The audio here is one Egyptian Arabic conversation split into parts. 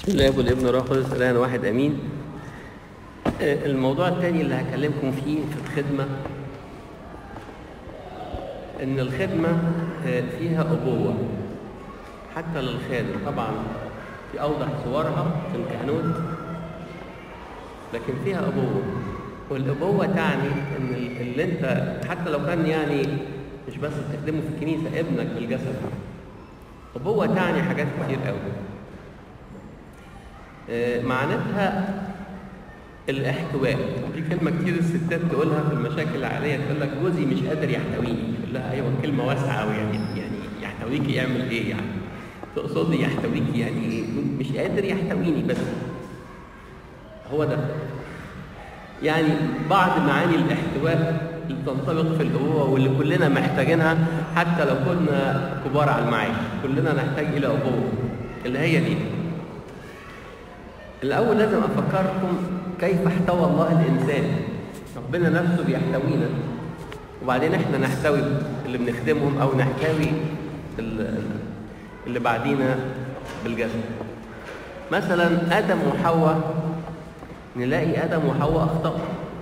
بسم الله والابن والروح القدس الان واحد امين آه، الموضوع الثاني اللي هكلمكم فيه في الخدمه ان الخدمه آه، فيها ابوه حتى للخادم طبعا في اوضح صورها في الكهنوت لكن فيها ابوه والابوه تعني ان ال- اللي انت حتى لو كان يعني مش بس بتخدمه في الكنيسه ابنك بالجسد ابوه تعني حاجات كتير قوي آه، معناتها الاحتواء دي كلمة كتير الستات تقولها في المشاكل العائلية تقول لك جوزي مش قادر يحتويني يقول لها أيوة كلمة واسعة أوي يعني يعني يحتويكي يعمل إيه يعني تقصدي يحتويكي يعني إيه مش قادر يحتويني بس هو ده يعني بعض معاني الاحتواء اللي تنطبق في الأبوة واللي كلنا محتاجينها حتى لو كنا كبار على المعاش كلنا نحتاج إلى أبوة اللي هي دي الأول لازم أفكركم كيف احتوى الله الإنسان ربنا نفسه بيحتوينا وبعدين احنا نحتوي اللي بنخدمهم أو نحتوي ال- اللي بعدينا بالجسد مثلا آدم وحواء نلاقي آدم وحواء أخطأوا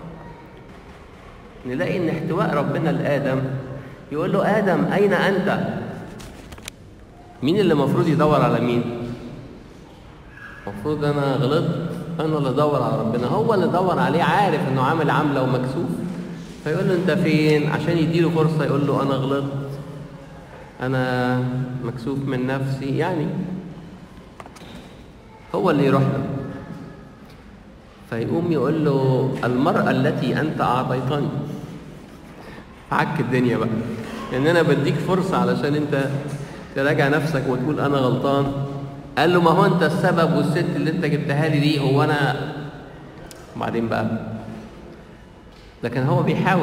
نلاقي إن احتواء ربنا لآدم يقول له آدم أين أنت؟ مين اللي المفروض يدور على مين؟ المفروض انا غلطت انا اللي ادور على ربنا هو اللي دور عليه عارف انه عامل عامله ومكسوف فيقول له انت فين عشان يديله فرصه يقول له انا غلطت انا مكسوف من نفسي يعني هو اللي يروح له فيقوم يقول له المرأة التي أنت أعطيتني عك الدنيا بقى لأن أنا بديك فرصة علشان أنت تراجع نفسك وتقول أنا غلطان قال له ما هو أنت السبب والست اللي أنت جبتها لي دي هو أنا وبعدين بقى لكن هو بيحاول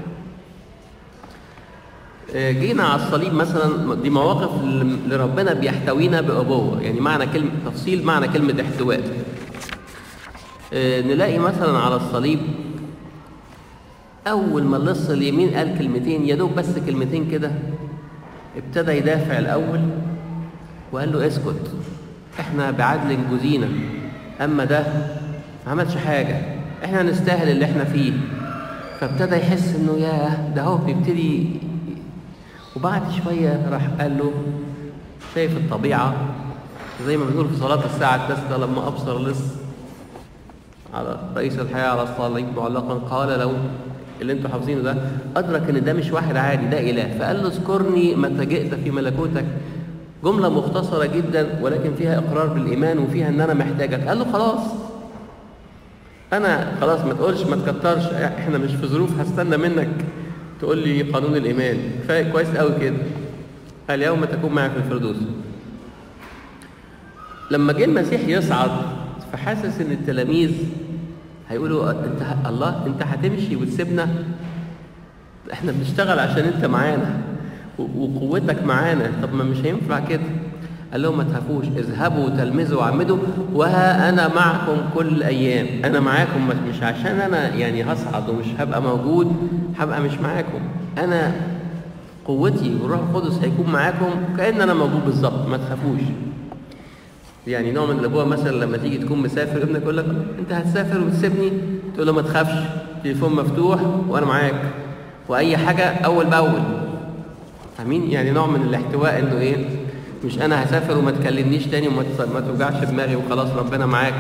آه، جينا على الصليب مثلا دي مواقف اللي ربنا بيحتوينا بأبوة يعني معنى كلمة تفصيل معنى كلمة احتواء آه، نلاقي مثلا على الصليب أول ما اللص اليمين قال كلمتين يا دوب بس كلمتين كده ابتدى يدافع الأول وقال له اسكت احنا بعدل جزينا أما ده ما عملش حاجة احنا نستاهل اللي احنا فيه فابتدى يحس انه ياه ده هو بيبتدي وبعد شوية راح قال له شايف الطبيعة زي ما بنقول في صلاة الساعة التاسعة لما أبصر لص على رئيس الحياة على الصليب معلقا قال له اللي انتوا حافظينه ده أدرك إن ده مش واحد عادي ده إله فقال له اذكرني متى جئت في ملكوتك جملة مختصرة جدا ولكن فيها إقرار بالإيمان وفيها إن أنا محتاجك قال له خلاص أنا خلاص ما تقولش ما تكترش إحنا مش في ظروف هستنى منك تقول لي قانون الإيمان كفاية كويس قوي كده اليوم تكون معي في الفردوس لما جه المسيح يصعد فحاسس ان التلاميذ هيقولوا انت ه- الله انت هتمشي وتسيبنا احنا بنشتغل عشان انت معانا و- وقوتك معانا طب ما مش هينفع كده قال لهم ما تخافوش اذهبوا تلمذوا وعمدوا وها انا معكم كل الايام انا معاكم مش- مش عشان انا يعني هصعد ومش هبقى موجود هبقى مش معاكم انا قوتي والروح القدس هيكون معاكم كان انا موجود بالظبط ما تخافوش يعني نوع من الابوه مثلا لما تيجي تكون مسافر ابنك يقول لك انت هتسافر وتسيبني تقول له ما تخافش تليفون مفتوح وانا معاك واي حاجه اول باول فاهمين يعني نوع من الاحتواء انه ايه مش انا هسافر وما تكلمنيش تاني وما تص- ما توجعش دماغي وخلاص ربنا معاك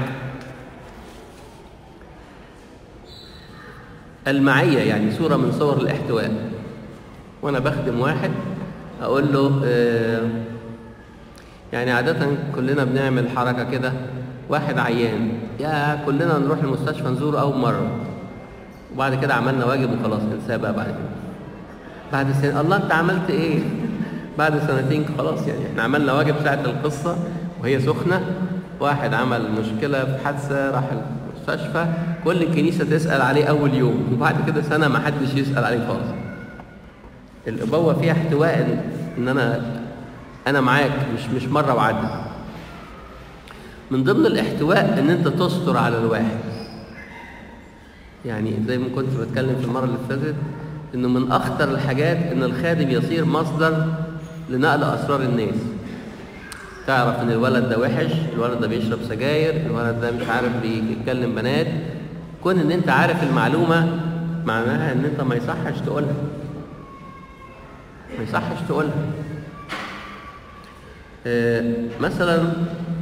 المعيه يعني صوره من صور الاحتواء وانا بخدم واحد اقول له آه يعني عادة كلنا بنعمل حركة كده واحد عيان يا كلنا نروح المستشفى نزوره أول مرة وبعد كده عملنا واجب وخلاص انساه بقى بعد كده بعد سنة الله أنت عملت إيه؟ بعد سنتين خلاص يعني إحنا عملنا واجب ساعة القصة وهي سخنة واحد عمل مشكلة في حادثة راح المستشفى كل الكنيسة تسأل عليه أول يوم وبعد كده سنة ما حدش يسأل عليه خالص الأبوة فيها احتواء إن- إن أنا أنا معاك مش مش مرة وعدي من ضمن الاحتواء إن أنت تستر على الواحد يعني زي ما كنت بتكلم في المرة اللي فاتت إنه من أخطر الحاجات إن الخادم يصير مصدر لنقل أسرار الناس تعرف ان الولد ده وحش الولد ده بيشرب سجاير الولد ده مش عارف بيتكلم بنات كون ان انت عارف المعلومه معناها ان انت ما يصحش تقولها ما يصحش تقولها آه، مثلا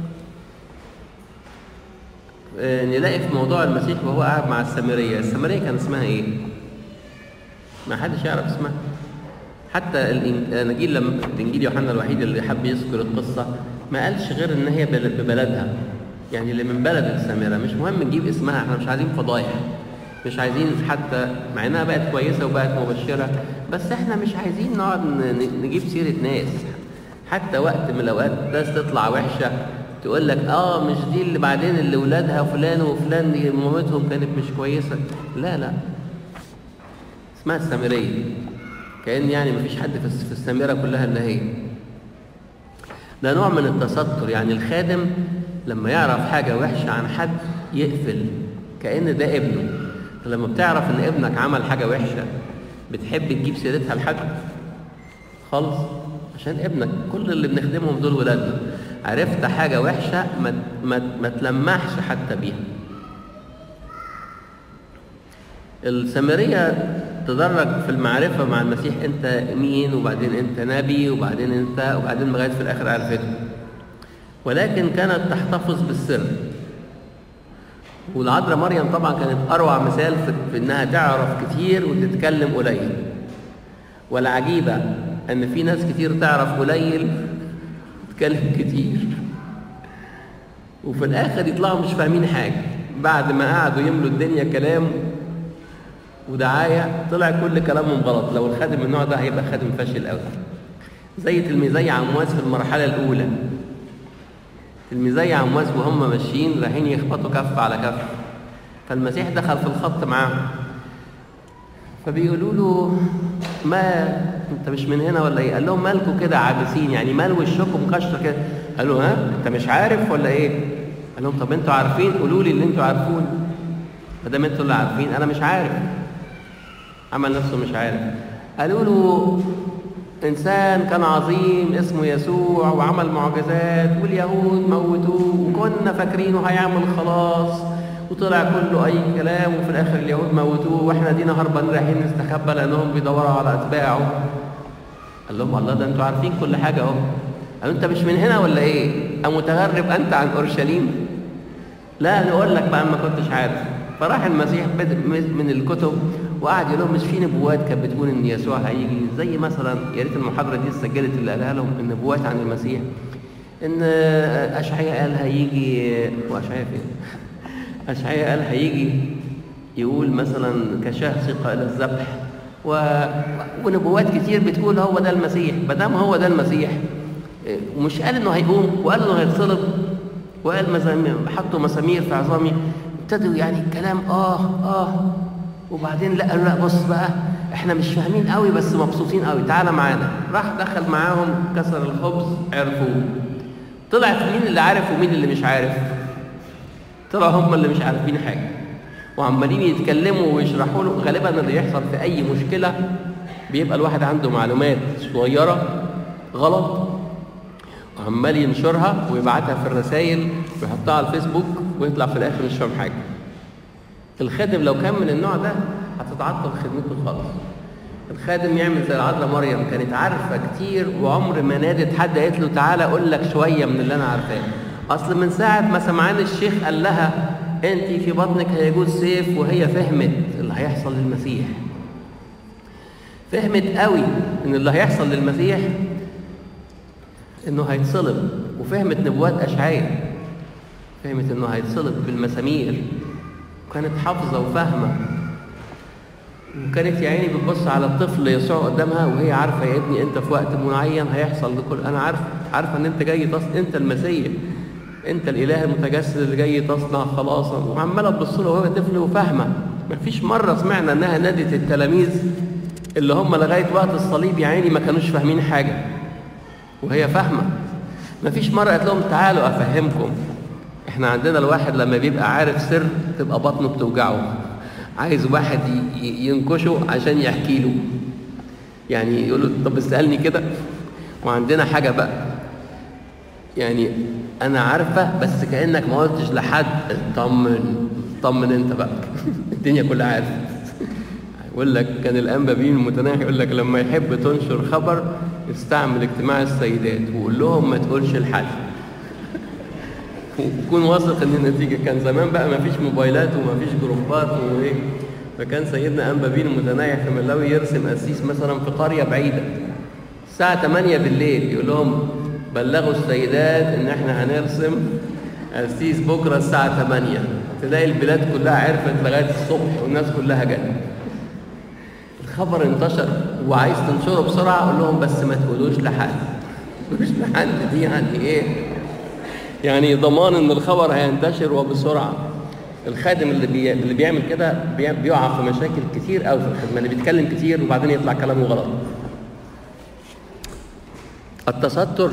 آه، نلاقي في موضوع المسيح وهو قاعد مع السامريه السامريه كان اسمها ايه ما حدش يعرف اسمها حتى الانجيل لما الانجيل يوحنا الوحيد اللي حب يذكر القصه ما قالش غير ان هي بل- ببلدها يعني اللي من بلد السامره مش مهم نجيب اسمها احنا مش عايزين فضايح مش عايزين حتى مع انها بقت كويسه وبقت مبشره بس احنا مش عايزين نقعد ن- نجيب سيره ناس حتى وقت من الاوقات ناس تطلع وحشه تقول لك اه مش دي اللي بعدين اللي ولادها فلان وفلان دي مامتهم كانت مش كويسه لا لا اسمها السامريه كأن يعني مفيش حد في في السامرة كلها إلا هي ده نوع من التستر يعني الخادم لما يعرف حاجة وحشة عن حد يقفل كأن ده ابنه لما بتعرف إن ابنك عمل حاجة وحشة بتحب تجيب سيرتها لحد خالص عشان ابنك كل اللي بنخدمهم دول ولادنا عرفت حاجة وحشة ما ما ما تلمحش حتى بيها السامرية تدرج في المعرفة مع المسيح أنت مين وبعدين أنت نبي وبعدين أنت وبعدين لغاية في الآخر عرفته ولكن كانت تحتفظ بالسر والعذراء مريم طبعا كانت أروع مثال في, في إنها تعرف كتير وتتكلم قليل والعجيبة أن في ناس كتير تعرف قليل تتكلم كتير وفي الآخر يطلعوا مش فاهمين حاجة بعد ما قعدوا يملوا الدنيا كلام ودعايه طلع كل كلامهم غلط لو الخادم من النوع ده هيبقى خادم فاشل قوي زي تلميذي عمواس في المرحله الاولى تلميذي عمواس وهم ماشيين رايحين يخبطوا كف على كف فالمسيح دخل في الخط معاهم فبيقولوا له ما انت مش من هنا ولا ايه؟ قال لهم مالكوا كده عابسين يعني مال وشكم مكشر كده قالوا ها انت مش عارف ولا ايه؟ قال لهم طب انتوا عارفين قولوا لي اللي انتوا عارفونه ما دام انتوا اللي عارفين انا مش عارف عمل نفسه مش عارف قالوا له انسان كان عظيم اسمه يسوع وعمل معجزات واليهود موتوه وكنا فاكرينه هيعمل خلاص وطلع كله اي كلام وفي الاخر اليهود موتوه واحنا دينا هربانين رايحين نستخبى لانهم بيدوروا على اتباعه قال لهم الله ده انتوا عارفين كل حاجه اهو قالوا انت مش من هنا ولا ايه؟ أمتغرب انت عن اورشليم؟ لا نقول لك بقى ما كنتش عارف فراح المسيح من الكتب وقعد يقول لهم مش في نبوات كانت بتقول ان يسوع هيجي زي مثلا يا ريت المحاضره دي اتسجلت اللي قالها لهم النبوات عن المسيح ان اشعياء قال هيجي واشعياء فين؟ اشعياء قال هيجي يقول مثلا كشاه ثقه الى الذبح و... ونبوات كتير بتقول هو ده المسيح ما دام هو ده المسيح ومش قال انه هيقوم وقال انه هيتصلب وقال مزامير حطوا مسامير في عظامي ابتدوا يعني الكلام اه اه وبعدين لا قالوا لا بص بقى احنا مش فاهمين قوي بس مبسوطين قوي تعالى معانا راح دخل معاهم كسر الخبز عرفوه طلع في مين اللي عارف ومين اللي مش عارف طلعوا هم اللي مش عارفين حاجه وعمالين يتكلموا ويشرحوا له غالبا اللي يحصل في اي مشكله بيبقى الواحد عنده معلومات صغيره غلط وعمال ينشرها ويبعتها في الرسائل ويحطها على الفيسبوك ويطلع في الاخر مش فاهم حاجه الخادم لو كان من النوع ده هتتعطل خدمته خالص الخادم يعمل زي العذراء مريم كانت عارفه كتير وعمر ما نادت حد قالت له تعالى اقول لك شويه من اللي انا عارفاه اصل من ساعه ما سمعان الشيخ قال لها انت في بطنك هيجوز سيف وهي فهمت اللي هيحصل للمسيح فهمت قوي ان اللي هيحصل للمسيح انه هيتصلب وفهمت نبوات اشعياء فهمت انه هيتصلب بالمسامير وكانت حافظه وفاهمه وكانت يا عيني بتبص على الطفل يسوع قدامها وهي عارفه يا ابني انت في وقت معين هيحصل لكل انا عارفه عارفه ان انت جاي تص... انت المسيح انت الاله المتجسد اللي جاي تصنع خلاصا وعماله تبص له وهو طفل وفاهمه مفيش مره سمعنا انها نادت التلاميذ اللي هم لغايه وقت الصليب يا عيني ما كانوش فاهمين حاجه وهي فاهمه مفيش مره قالت لهم تعالوا افهمكم احنا عندنا الواحد لما بيبقى عارف سر تبقى بطنه بتوجعه عايز واحد ينكشه عشان يحكي له يعني يقول له طب اسالني كده وعندنا حاجه بقى يعني انا عارفه بس كانك ما قلتش لحد اطمن اطمن انت بقى الدنيا كلها عارفه يقول لك كان الانبا بين المتناهي يقول لك لما يحب تنشر خبر استعمل اجتماع السيدات وقول لهم ما تقولش لحد وكون واثق ان النتيجه كان زمان بقى ما فيش موبايلات وما فيش جروبات وايه فكان سيدنا انبا بين المتناهي في ملاوي يرسم قسيس مثلا في قريه بعيده الساعه 8 بالليل يقول لهم بلغوا السيدات ان احنا هنرسم قسيس بكره الساعه 8 تلاقي البلاد كلها عرفت لغايه الصبح والناس كلها جت الخبر انتشر وعايز تنشره بسرعه قول لهم بس ما تقولوش لحد ما تقولوش لحد دي يعني ايه يعني ضمان ان الخبر هينتشر وبسرعه الخادم اللي بي... اللي بيعمل كده بي... بيقع في مشاكل كتير قوي في الخدمه اللي بيتكلم كتير وبعدين يطلع كلامه غلط التستر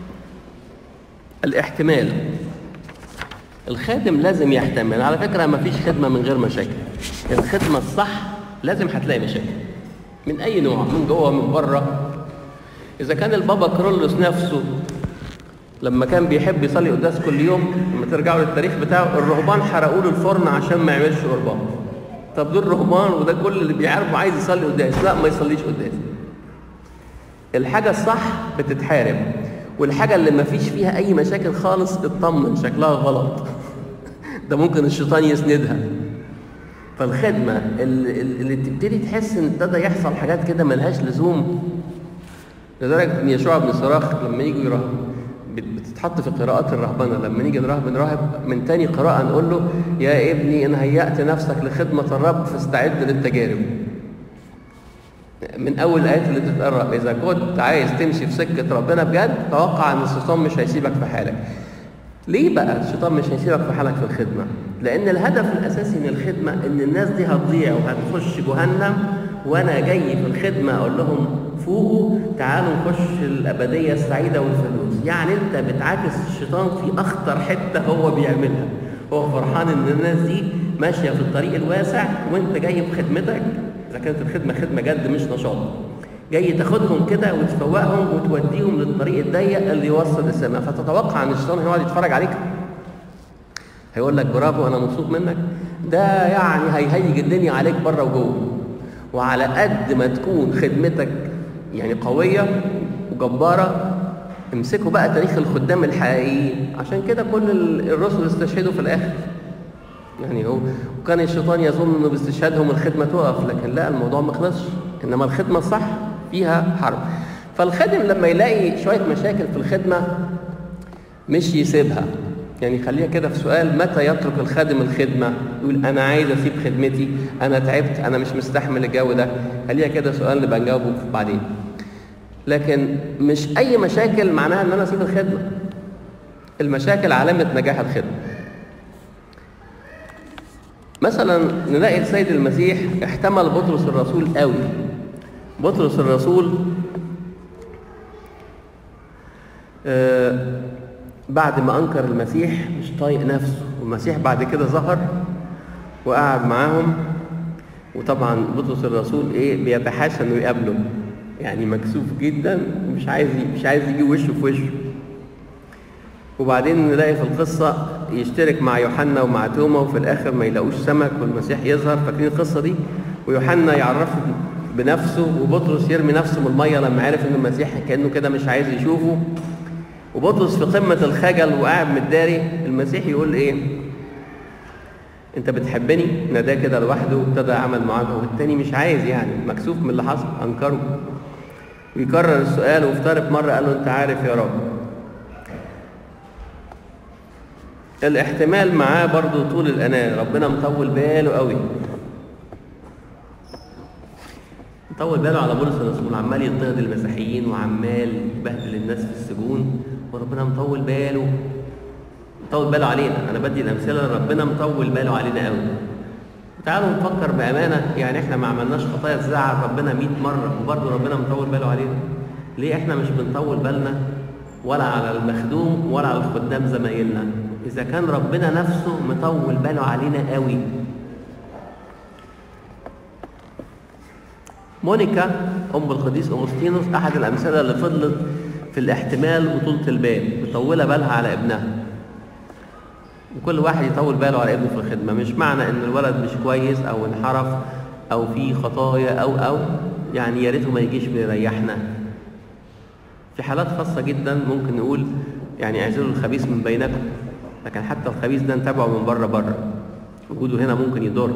الاحتمال الخادم لازم يحتمل على فكره ما فيش خدمه من غير مشاكل الخدمه الصح لازم هتلاقي مشاكل من اي نوع من جوه من بره اذا كان البابا كرولوس نفسه لما كان بيحب يصلي قداس كل يوم لما ترجعوا للتاريخ بتاعه الرهبان حرقوا له الفرن عشان ما يعملش قربان طب دول رهبان وده كل اللي بيعرفوا عايز يصلي قداس لا ما يصليش قداس الحاجه الصح بتتحارب والحاجه اللي ما فيش فيها اي مشاكل خالص اطمن شكلها غلط ده ممكن الشيطان يسندها فالخدمه اللي, اللي تبتدي تحس ان ابتدى يحصل حاجات كده ملهاش لزوم لدرجه ان يشوع بن صراخ لما يجوا يراهب بتتحط في قراءات الرهبنه لما نيجي نراهب نراهب من تاني قراءه نقول له يا ابني ان هيأت نفسك لخدمه الرب فاستعد للتجارب من اول الايات اللي بتتقرا اذا كنت عايز تمشي في سكه ربنا بجد توقع ان الشيطان مش هيسيبك في حالك ليه بقى الشيطان مش هيسيبك في حالك في الخدمه لان الهدف الاساسي من الخدمه ان الناس دي هتضيع وهتخش جهنم وانا جاي في الخدمه اقول لهم فوقوا تعالوا نخش الابديه السعيده والفردوس يعني انت بتعاكس الشيطان في اخطر حته هو بيعملها هو فرحان ان الناس دي ماشيه في الطريق الواسع وانت جاي بخدمتك اذا كانت الخدمه خدمه جد مش نشاط جاي تاخدهم كده وتفوقهم وتوديهم للطريق الضيق اللي يوصل للسماء فتتوقع ان الشيطان هيقعد يتفرج عليك هيقول لك برافو انا مبسوط منك ده يعني هيهيج الدنيا عليك بره وجوه وعلى قد ما تكون خدمتك يعني قويه وجباره امسكوا بقى تاريخ الخدام الحقيقيين عشان كده كل الرسل استشهدوا في الاخر يعني هو وكان الشيطان يظن انه باستشهادهم الخدمه تقف لكن لا الموضوع ما خلصش انما الخدمه الصح فيها حرب فالخادم لما يلاقي شويه مشاكل في الخدمه مش يسيبها يعني خليها كده في سؤال متى يترك الخادم الخدمه يقول انا عايز اسيب خدمتي انا تعبت انا مش مستحمل الجو ده خليها كده سؤال نبقى نجاوبه بعدين لكن مش اي مشاكل معناها ان انا اسيب الخدمه المشاكل علامه نجاح الخدمه مثلا نلاقي السيد المسيح احتمل بطرس الرسول قوي بطرس الرسول آه بعد ما انكر المسيح مش طايق نفسه والمسيح بعد كده ظهر وقعد معاهم وطبعا بطرس الرسول ايه بيتحاشى انه يقابله يعني مكسوف جدا ومش عايز مش عايز يجي وشه في وشه وبعدين نلاقي في القصة يشترك مع يوحنا ومع توما وفي الآخر ما يلاقوش سمك والمسيح يظهر فاكرين القصة دي ويوحنا يعرفه بنفسه وبطرس يرمي نفسه من المية لما عرف إن المسيح كأنه كده مش عايز يشوفه وبطرس في قمة الخجل وقاعد متداري المسيح يقول إيه؟ أنت بتحبني؟ ناداه كده لوحده وابتدى عمل معاجرة والتاني مش عايز يعني مكسوف من اللي حصل أنكره ويكرر السؤال وافترق مرة قال له أنت عارف يا رب الاحتمال معاه برضو طول الأناة ربنا مطول باله قوي مطول باله على بولس الرسول عمال يضطهد المسيحيين وعمال يبهدل الناس في السجون وربنا مطول باله مطول باله علينا انا بدي الامثله ربنا مطول باله علينا قوي تعالوا نفكر بامانه يعني احنا ما عملناش خطايا تزعل ربنا 100 مره وبرضه ربنا مطول باله علينا ليه احنا مش بنطول بالنا ولا على المخدوم ولا على الخدام زمايلنا إذا كان ربنا نفسه مطول باله علينا قوي مونيكا أم القديس أغسطينوس أحد الأمثلة اللي فضلت في الاحتمال وطولة البال مطولة بالها على ابنها وكل واحد يطول باله على ابنه في الخدمة مش معنى ان الولد مش كويس او انحرف او في خطايا او او يعني يا ريته ما يجيش ويريحنا في حالات خاصة جدا ممكن نقول يعني اعزلوا الخبيث من بينكم لكن حتى الخبيث ده نتابعه من بره بره وجوده هنا ممكن يضر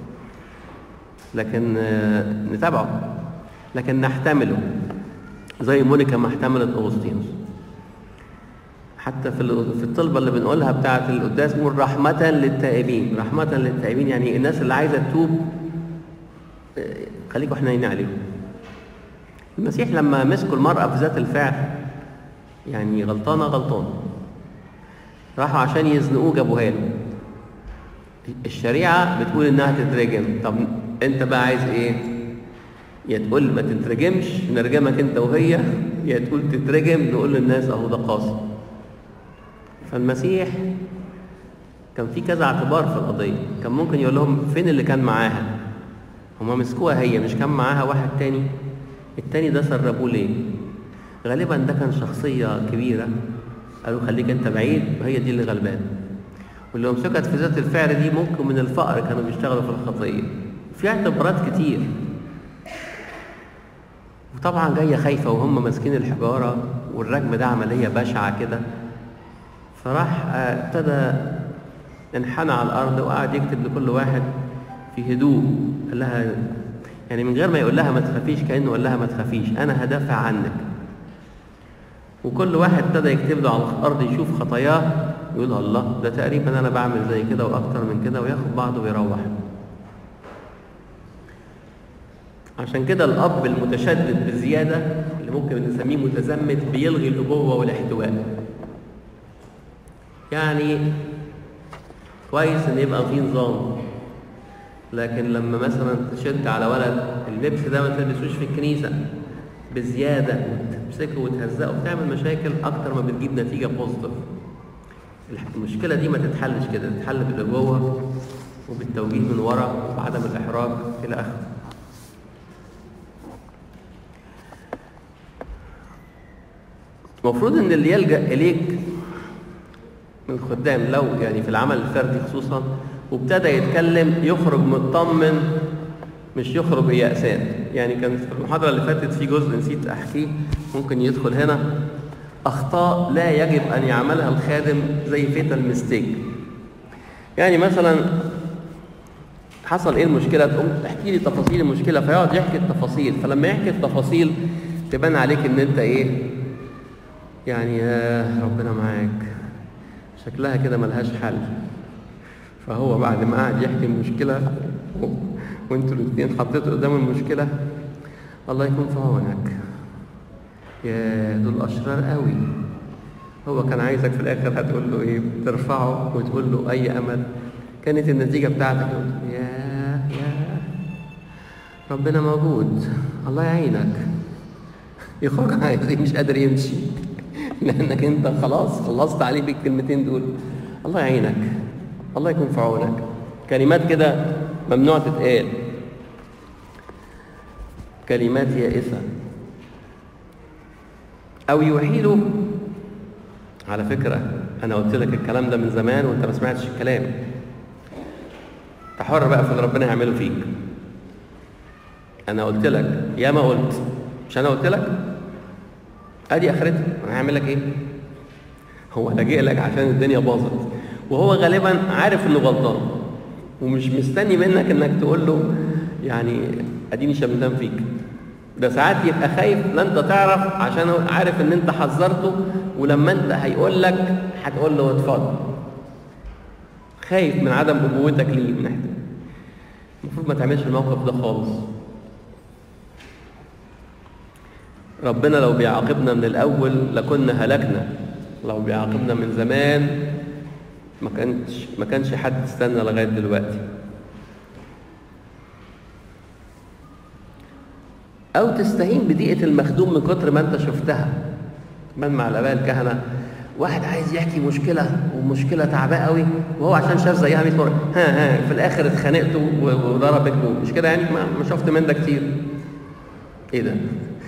لكن آه، نتابعه لكن نحتمله زي مونيكا ما احتملت اغسطينوس حتى في في الطلبه اللي بنقولها بتاعه القداس بنقول رحمه للتائبين رحمه للتائبين يعني الناس اللي عايزه تتوب آه، خليكوا حنينين عليهم المسيح لما مسكوا المرأة في ذات الفعل يعني غلطانة غلطانة راحوا عشان يزنقوه جابوها له الشريعة بتقول إنها تترجم طب أنت بقى عايز إيه؟ يا تقول ما تترجمش نرجمك أنت وهي يا تقول تترجم نقول للناس أهو ده قاصد فالمسيح كان في كذا اعتبار في القضية كان ممكن يقول لهم فين اللي كان معاها هما مسكوها هي مش كان معاها واحد تاني التاني ده سربوه ليه غالبا ده كان شخصية كبيرة قالوا خليك انت بعيد وهي دي اللي غلبان واللي امسكت في ذات الفعل دي ممكن من الفقر كانوا بيشتغلوا في الخطية في اعتبارات كتير وطبعا جاية خايفة وهم ماسكين الحجارة والرجم ده عملية بشعة كده فراح آه، ابتدى انحنى على الأرض وقعد يكتب لكل واحد في هدوء قال لها يعني من غير ما يقول لها ما تخافيش كأنه قال لها ما تخافيش أنا هدافع عنك وكل واحد ابتدى يكتب له على الأرض يشوف خطاياه يقول الله ده تقريبا أنا بعمل زي كده وأكتر من كده وياخد بعضه ويروح عشان كده الأب المتشدد بزيادة اللي ممكن نسميه متزمت بيلغي الأبوة والاحتواء يعني كويس إن يبقى في نظام لكن لما مثلا تشد على ولد اللبس ده ما تلبسوش في الكنيسة بزيادة وتمسكه وتهزقه وتعمل مشاكل أكتر ما بتجيب نتيجة بوزيتيف المشكلة دي ما تتحلش كده تتحل بالأبوة وبالتوجيه من ورا وبعدم الإحراج إلى آخره المفروض ان اللي يلجا اليك من الخدام لو يعني في العمل الفردي خصوصا وابتدى يتكلم يخرج مطمن مش يخرج يأسان يعني كان في المحاضرة اللي فاتت في جزء نسيت أحكيه ممكن يدخل هنا أخطاء لا يجب أن يعملها الخادم زي فيتال ميستيك يعني مثلا حصل ايه المشكله تقوم تحكي لي تفاصيل المشكله فيقعد يحكي التفاصيل فلما يحكي التفاصيل تبان عليك ان انت ايه يعني يا ربنا معاك شكلها كده ملهاش حل فهو بعد ما قعد يحكي المشكله و- وانتوا الاثنين حطيتوا قدام المشكله الله يكون في عونك يا دول اشرار قوي هو كان عايزك في الاخر هتقول له ايه ترفعه وتقول له اي امل كانت النتيجه بتاعتك قلت له يا يا ربنا موجود الله يعينك يخرج عايز مش قادر يمشي لانك انت خلاص خلصت عليه بالكلمتين دول الله يعينك الله يكون في عونك كلمات كده ممنوع تتقال كلمات يائسه او يوحي له على فكره انا قلت لك الكلام ده من زمان وانت ما سمعتش الكلام انت حر بقى في اللي ربنا يعمله فيك انا قلت لك يا ما قلت مش انا قلت لك ادي اخرتها انا هعمل لك ايه هو لاجئ لك عشان الدنيا باظت وهو غالبا عارف انه غلطان ومش مستني منك انك تقول له يعني اديني شمتان فيك ده ساعات يبقى خايف لا انت تعرف عشان هو عارف ان انت حذرته ولما انت هيقول لك هتقول له اتفضل خايف من عدم ابوتك ليه من ناحيه المفروض ما تعملش الموقف ده خالص ربنا لو بيعاقبنا من الاول لكنا هلكنا لو بيعاقبنا من زمان ما كانش ما كانش حد استنى لغايه دلوقتي او تستهين بضيقه المخدوم من كتر ما انت شفتها من مع الاباء الكهنه واحد عايز يحكي مشكله ومشكله تعباه قوي وهو عشان شاف زيها 100 مره ها ها في الاخر اتخانقتوا و- وضربك مش كده يعني ما ما شفت من ده كتير ايه ده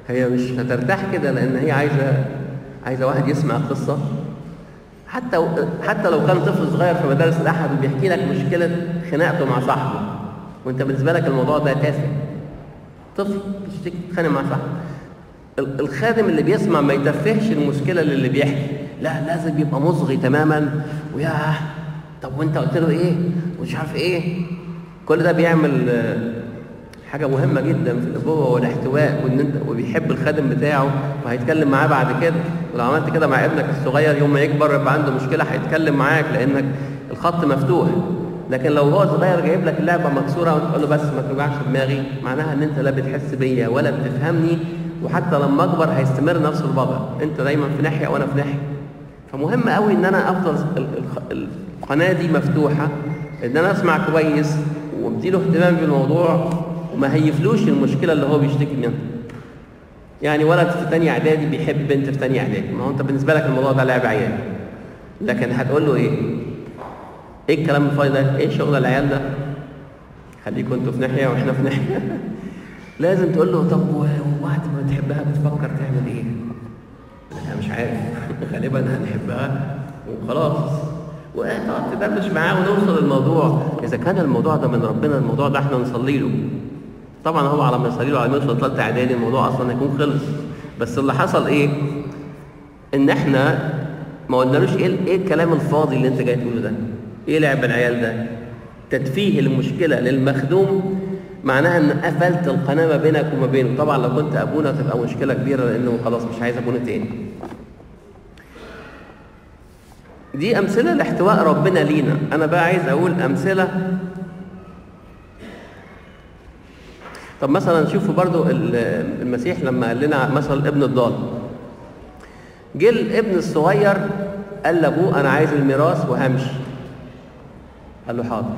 هي مش هترتاح كده لان هي عايزه عايزه واحد يسمع قصه حتى حتى لو كان طفل صغير في مدارس الاحد وبيحكي لك مشكله خناقته مع صاحبه وانت بالنسبه لك الموضوع ده تافه طفل بيشتكي يتخانق مع صاحبه ال- الخادم اللي بيسمع ما يتفهش المشكله للي بيحكي لا لازم يبقى مصغي تماما وياه طب وانت قلت له ايه ومش عارف ايه كل ده بيعمل آه، حاجه مهمه جدا في الابوه والاحتواء وان انت وبيحب الخادم بتاعه وهيتكلم معاه بعد كده ولو عملت كده مع ابنك الصغير يوم ما يكبر يبقى عنده مشكله هيتكلم معاك لانك الخط مفتوح لكن لو هو صغير جايب لك اللعبه مكسوره وتقول له بس ما توجعش دماغي معناها ان انت لا بتحس بيا ولا بتفهمني وحتى لما اكبر هيستمر نفس الوضع انت دايما في ناحيه وانا في ناحيه فمهم قوي ان انا افضل ال- ال- القناه دي مفتوحه ان انا اسمع كويس واديله اهتمام بالموضوع وما هيفلوش المشكله اللي هو بيشتكي منها يعني ولد في تانية اعدادي بيحب بنت في تانية اعدادي ما هو انت بالنسبه لك الموضوع ده لعب عيال لكن هتقول له ايه ايه الكلام الفاضي ده ايه شغل العيال ده خليكوا انتوا في ناحيه واحنا في ناحيه لازم تقول له طب وبعد ما تحبها بتفكر تعمل ايه انا مش عارف غالبا هنحبها وخلاص وتقعد تدردش معاه ونوصل للموضوع اذا كان الموضوع ده من ربنا الموضوع ده احنا نصلي له طبعا هو على ما يصلي له على ما يوصل ثالثه اعدادي الموضوع اصلا هيكون خلص بس اللي حصل ايه ان احنا ما قلنالوش ايه ايه الكلام الفاضي اللي انت جاي تقوله ده ايه لعب العيال ده تدفيه المشكله للمخدوم معناها ان قفلت القناه ما بينك وما بينه طبعا لو كنت ابونا تبقى مشكله كبيره لانه خلاص مش عايز ابونا تاني دي امثله لاحتواء ربنا لينا انا بقى عايز اقول امثله طب مثلا شوفوا برضو ال- المسيح لما قال لنا مثل ابن الضال جه الابن الصغير قال لابوه انا عايز الميراث وهمشي قال له حاضر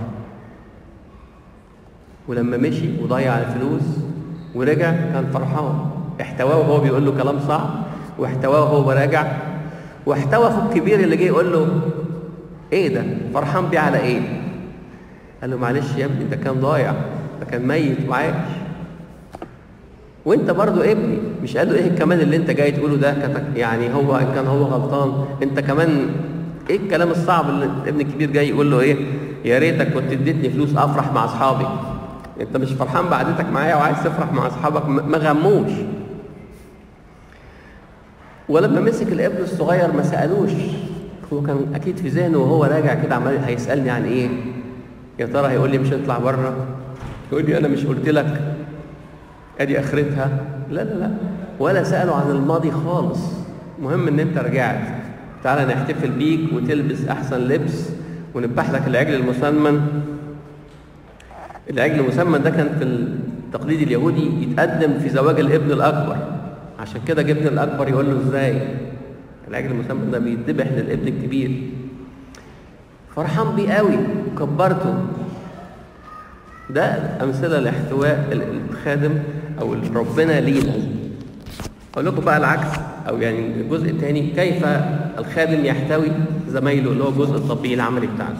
ولما مشي وضيع الفلوس ورجع كان فرحان احتواه وهو بيقول له كلام صعب واحتواه وهو راجع واحتوى اخوه الكبير اللي جه يقول له ايه ده فرحان بيه على ايه قال له معلش يا ابني ده كان ضايع ده كان ميت وعايش وانت برضو ابني مش قال له ايه كمان اللي انت جاي تقوله ده كتك يعني هو ان كان هو غلطان انت كمان ايه الكلام الصعب اللي ابن الكبير جاي يقول له ايه يا ريتك كنت اديتني فلوس افرح مع اصحابي انت مش فرحان بقعدتك معايا وعايز تفرح مع اصحابك م- ما غموش ولما مسك الابن الصغير ما سالوش هو كان اكيد في ذهنه وهو راجع كده عمال هيسالني عن ايه يا ترى هيقول لي مش هنطلع بره يقول لي انا مش قلت لك ادي اخرتها لا لا لا ولا سالوا عن الماضي خالص مهم ان انت رجعت تعالى نحتفل بيك وتلبس احسن لبس ونذبح لك العجل المسمن العجل المسمن ده كان في التقليد اليهودي يتقدم في زواج الابن الاكبر عشان كده ابن الاكبر يقول له ازاي العجل المسمن ده بيتذبح للابن الكبير فرحان بيه قوي وكبرته ده امثله لاحتواء ال- الخادم او ربنا لينا اقول لكم بقى العكس او يعني الجزء الثاني كيف الخادم يحتوي زمايله اللي هو الجزء التطبيقي العملي بتاعنا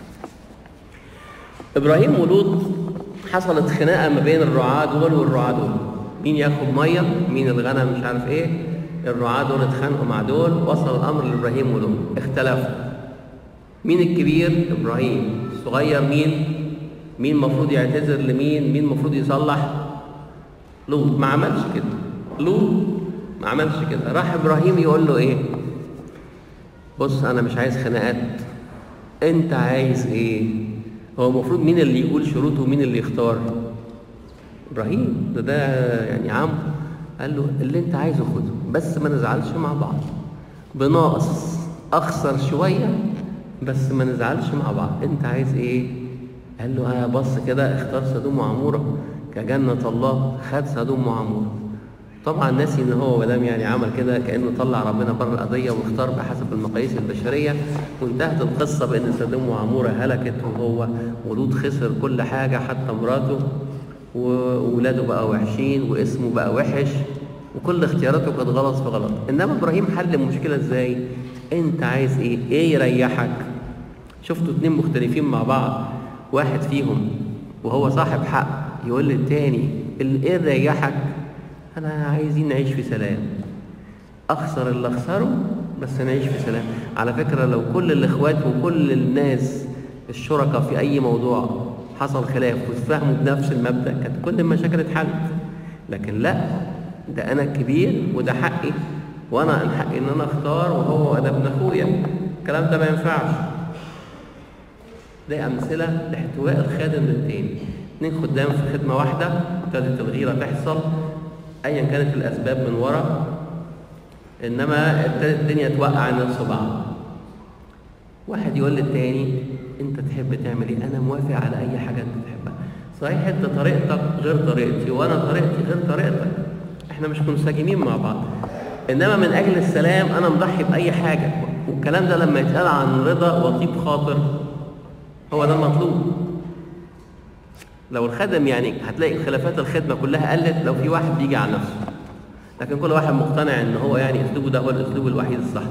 ابراهيم ولوط حصلت خناقه ما بين الرعاة دول والرعاة دول مين ياخد ميه مين الغنم مش عارف ايه الرعاة دول اتخانقوا مع دول وصل الامر لابراهيم ولوط اختلفوا مين الكبير ابراهيم الصغير مين مين المفروض يعتذر لمين مين المفروض يصلح لوط ما عملش كده لوط ما عملش كده راح ابراهيم يقول له ايه بص انا مش عايز خناقات انت عايز ايه هو المفروض مين اللي يقول شروطه ومين اللي يختار ابراهيم ده ده يعني عم قال له اللي انت عايزه خده بس ما نزعلش مع بعض بناقص اخسر شويه بس ما نزعلش مع بعض انت عايز ايه قال له انا بص كده اختار سدوم وعموره كجنه الله خد سدوم وعموره طبعا ناسي ان هو مدام يعني عمل كده كانه طلع ربنا بره القضيه واختار بحسب المقاييس البشريه وانتهت القصه بان سدوم وعموره هلكت وهو ولوط خسر كل حاجه حتى مراته وولاده بقى وحشين واسمه بقى وحش وكل اختياراته كانت غلط في غلط انما ابراهيم حل المشكله ازاي انت عايز ايه ايه يريحك شفتوا اتنين مختلفين مع بعض واحد فيهم وهو صاحب حق يقول للتاني ال- ايه يريحك انا عايزين نعيش في سلام اخسر اللي اخسره بس نعيش في سلام على فكره لو كل الاخوات وكل الناس الشركاء في اي موضوع حصل خلاف واتفاهموا بنفس المبدا كانت كل المشاكل اتحلت لكن لا ده انا الكبير وده حقي وانا الحق ان انا اختار وهو ده ابن اخويا الكلام ده ما ينفعش دي امثله لاحتواء الخادم للتاني اتنين خدام في خدمه واحده ابتدت الغيره تحصل ايا كانت الاسباب من ورا انما ابتدت الدنيا توقع الناس في بعض واحد يقول للتاني انت تحب تعمل ايه انا موافق على اي حاجه انت تحبها صحيح انت طريقتك غير طريقتي وانا طريقتي غير طريقتك احنا مش منسجمين مع بعض انما من اجل السلام انا مضحي باي حاجه والكلام ده لما يتقال عن رضا وطيب خاطر هو ده المطلوب لو الخدم يعني هتلاقي خلافات الخدمه كلها قلت لو في واحد بيجي على نفسه لكن كل واحد مقتنع ان هو يعني اسلوبه ده هو الاسلوب الوحيد الصح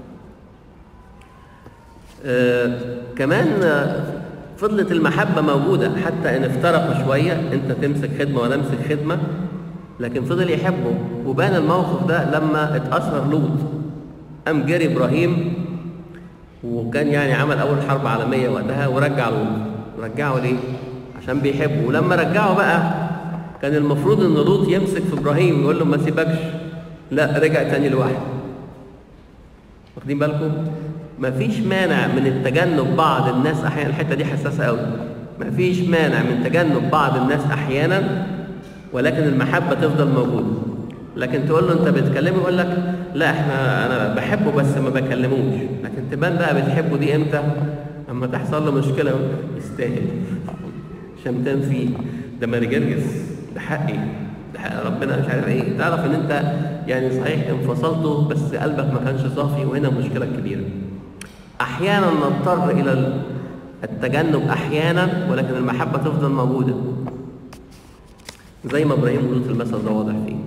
آه كمان آه فضلت المحبه موجوده حتى ان افترقوا شويه انت تمسك خدمه وانا امسك خدمه لكن فضل يحبه وبان الموقف ده لما اتأثر لوط قام جري ابراهيم وكان يعني عمل اول حرب عالميه وقتها ورجع لوط رجعه ليه عشان بيحبه ولما رجعه بقى كان المفروض ان لوط يمسك في ابراهيم ويقول له ما سيبكش لا رجع تاني لوحده واخدين بالكم مفيش مانع من التجنب بعض الناس احيانا الحته دي حساسه قوي مفيش مانع من تجنب بعض الناس احيانا ولكن المحبه تفضل موجوده لكن تقول له انت بتكلمه يقول لك لا احنا انا بحبه بس ما بكلموش لكن تبان بقى بتحبه دي امتى اما تحصل له مشكله يستاهل شمتان فيه ده مرجرجس ده حقي ده حق ربنا مش عارف ايه تعرف ان انت يعني صحيح انفصلته بس قلبك ما كانش صافي وهنا المشكله الكبيره احيانا نضطر الى التجنب احيانا ولكن المحبه تفضل موجوده زي ما ابراهيم ولوط المثل ده واضح فيه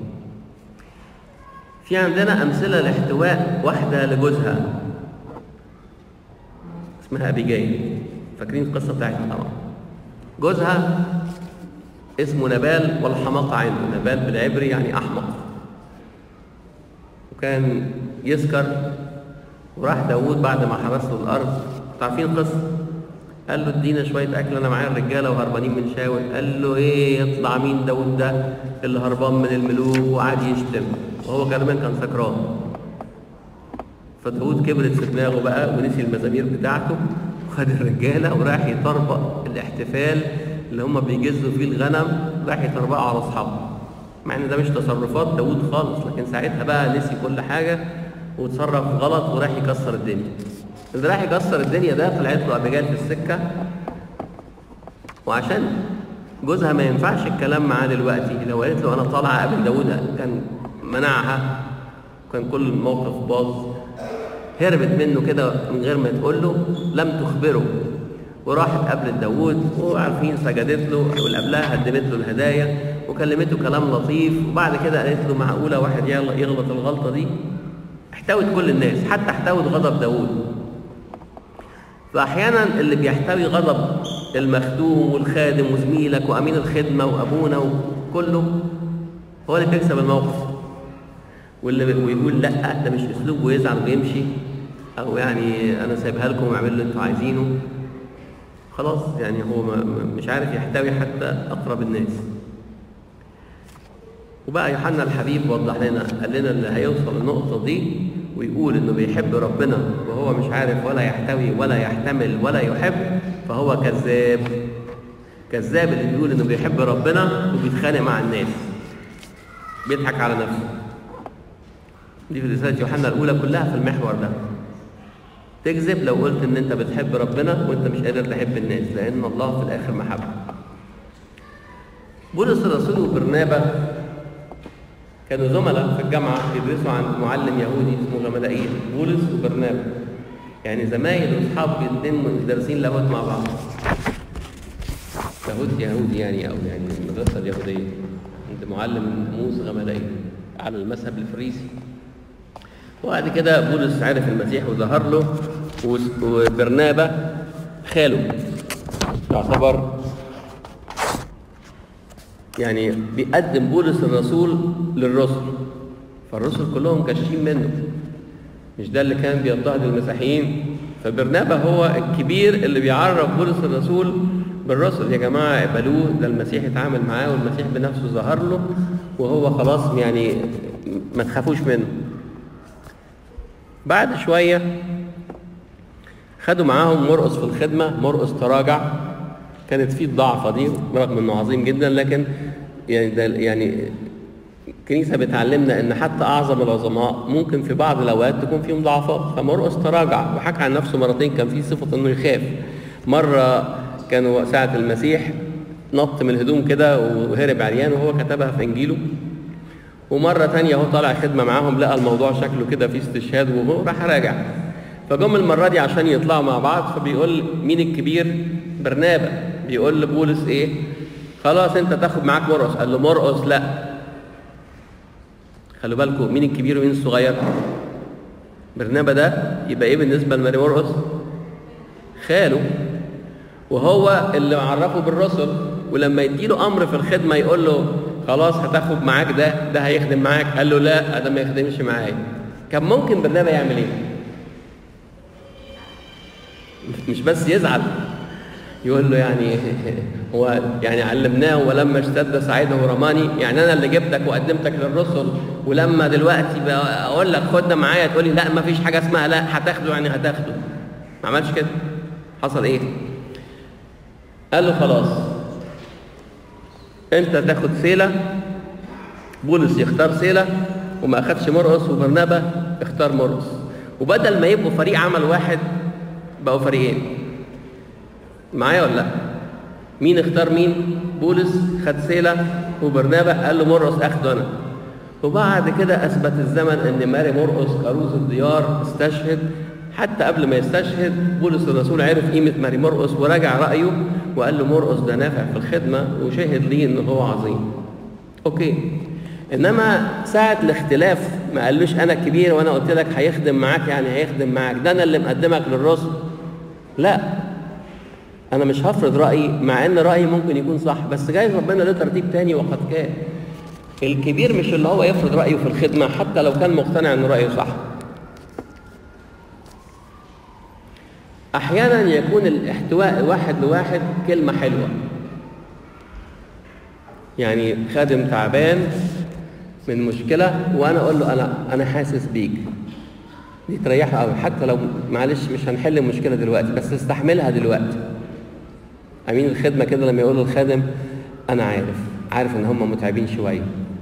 في عندنا امثله لاحتواء واحده لجوزها اسمها ابيجايل فاكرين القصه بتاعتها طبعا جوزها اسمه نبال والحماقة عنده نبال بالعبري يعني أحمق وكان يسكر وراح داوود بعد ما حرس له الأرض عارفين القصة قال له ادينا شوية أكل أنا معايا الرجالة وهربانين من شاول قال له إيه يطلع مين داوود ده اللي هربان من الملوك وقعد يشتم وهو غالبا كان سكران فداوود كبرت في دماغه بقى ونسي المزامير بتاعته وخد الرجالة وراح يطربق الاحتفال اللي هم بيجزوا فيه الغنم راح يطربقوا على أصحابه مع إن ده مش تصرفات داوود خالص لكن ساعتها بقى نسي كل حاجة وتصرف غلط وراح يكسر الدنيا اللي راح يكسر الدنيا ده طلعت له أبيجال في السكة وعشان جوزها ما ينفعش الكلام معاه دلوقتي لو قالت له أنا طالعة أقابل داوود كان منعها كان كل الموقف باظ هربت منه كده من غير ما تقول له لم تخبره وراحت قابلت داوود وعارفين سجدت له واللي قبلها قدمت له الهدايا وكلمته كلام لطيف وبعد كده قالت له معقوله واحد يغلط الغلطه دي احتوت كل الناس حتى احتوت غضب داوود فاحيانا اللي بيحتوي غضب المخدوم والخادم وزميلك وامين الخدمه وابونا وكله هو اللي بيكسب الموقف واللي ويقول لا ده مش اسلوب ويزعل ويمشي او يعني انا سايبها لكم واعملوا اللي انتوا عايزينه خلاص يعني هو مش عارف يحتوي حتى اقرب الناس وبقى يوحنا الحبيب وضح لنا قال لنا اللي هيوصل النقطه دي ويقول انه بيحب ربنا وهو مش عارف ولا يحتوي ولا يحتمل ولا يحب فهو كذاب كذاب اللي بيقول انه بيحب ربنا وبيتخانق مع الناس بيضحك على نفسه دي في رساله يوحنا الاولى كلها في المحور ده تكذب لو قلت ان انت بتحب ربنا وانت مش قادر تحب الناس لان الله في الاخر محبه بولس الرسول وبرنابا كانوا زملاء في الجامعه بيدرسوا عند معلم يهودي اسمه غمدائيل بولس وبرنابا يعني زمايل واصحاب الاثنين دارسين لاهوت مع بعض لاهوت يهودي يعني او يعني المدرسه اليهوديه عند معلم ناموس غمدائيل على المذهب الفريسي وبعد كده بولس عرف المسيح وظهر له وبرنابا خاله يعتبر يعني بيقدم بولس الرسول للرسل فالرسل كلهم كاشين منه مش ده اللي كان بيضطهد المسيحيين فبرنابا هو الكبير اللي بيعرف بولس الرسول بالرسل يا جماعة اقبلوه ده المسيح اتعامل معاه والمسيح بنفسه ظهر له وهو خلاص يعني ما تخافوش منه بعد شوية خدوا معاهم مرقص في الخدمة مرقص تراجع كانت فيه الضعفة دي رغم انه عظيم جدا لكن يعني ده يعني الكنيسة بتعلمنا ان حتى اعظم العظماء ممكن في بعض الاوقات تكون فيهم ضعفات فمرقص تراجع وحكى عن نفسه مرتين كان فيه صفة انه يخاف مرة كانوا ساعة المسيح نط من الهدوم كده وهرب عريان وهو كتبها في انجيله ومرة تانية هو طالع خدمة معاهم لقى الموضوع شكله كده فيه استشهاد وهو راح راجع فجم المرة دي عشان يطلعوا مع بعض فبيقول مين الكبير برنابا بيقول لبولس ايه خلاص انت تاخد معاك مرقص قال له مرقص لا خلوا بالكم مين الكبير ومين الصغير برنابا ده يبقى ايه بالنسبة لماري مرقص خاله وهو اللي معرفه بالرسل ولما يديله امر في الخدمه يقول له خلاص هتاخد معاك ده ده هيخدم معاك قال له لا ده ما يخدمش معايا كان ممكن برنابا يعمل ايه مش بس يزعل يقول له يعني هو يعني علمناه ولما اشتد سعيده رماني يعني انا اللي جبتك وقدمتك للرسل ولما دلوقتي اقول لك خدنا معايا تقول لي لا ما فيش حاجه اسمها لا هتاخده يعني هتاخده ما عملش كده حصل ايه قال له خلاص انت تاخد سيله بولس يختار سيله وما اخدش مرقص وبرنابا اختار مرقص وبدل ما يبقوا فريق عمل واحد بقوا فريقين معايا ولا لا مين اختار مين بولس خد سيله وبرنابا قال له مرقص اخده انا وبعد كده اثبت الزمن ان ماري مرقص كروز الديار استشهد حتى قبل ما يستشهد بولس الرسول عرف قيمة ماري مرقص وراجع رأيه وقال له مرقص ده نافع في الخدمة وشهد ليه إن هو عظيم. أوكي. إنما ساعة الاختلاف ما قالوش أنا كبير وأنا قلت لك هيخدم معاك يعني هيخدم معاك ده أنا اللي مقدمك للرسل. لا. أنا مش هفرض رأيي مع إن رأيي ممكن يكون صح بس جايز ربنا له ترتيب تاني وقد كان. الكبير مش اللي هو يفرض رأيه في الخدمة حتى لو كان مقتنع إن رأيه صح. احيانا يكون الاحتواء واحد لواحد كلمه حلوه يعني خادم تعبان من مشكله وانا اقول له انا انا حاسس بيك دي تريحه قوي حتى لو معلش مش هنحل المشكله دلوقتي بس استحملها دلوقتي امين الخدمه كده لما يقول للخادم انا عارف عارف ان هم متعبين شويه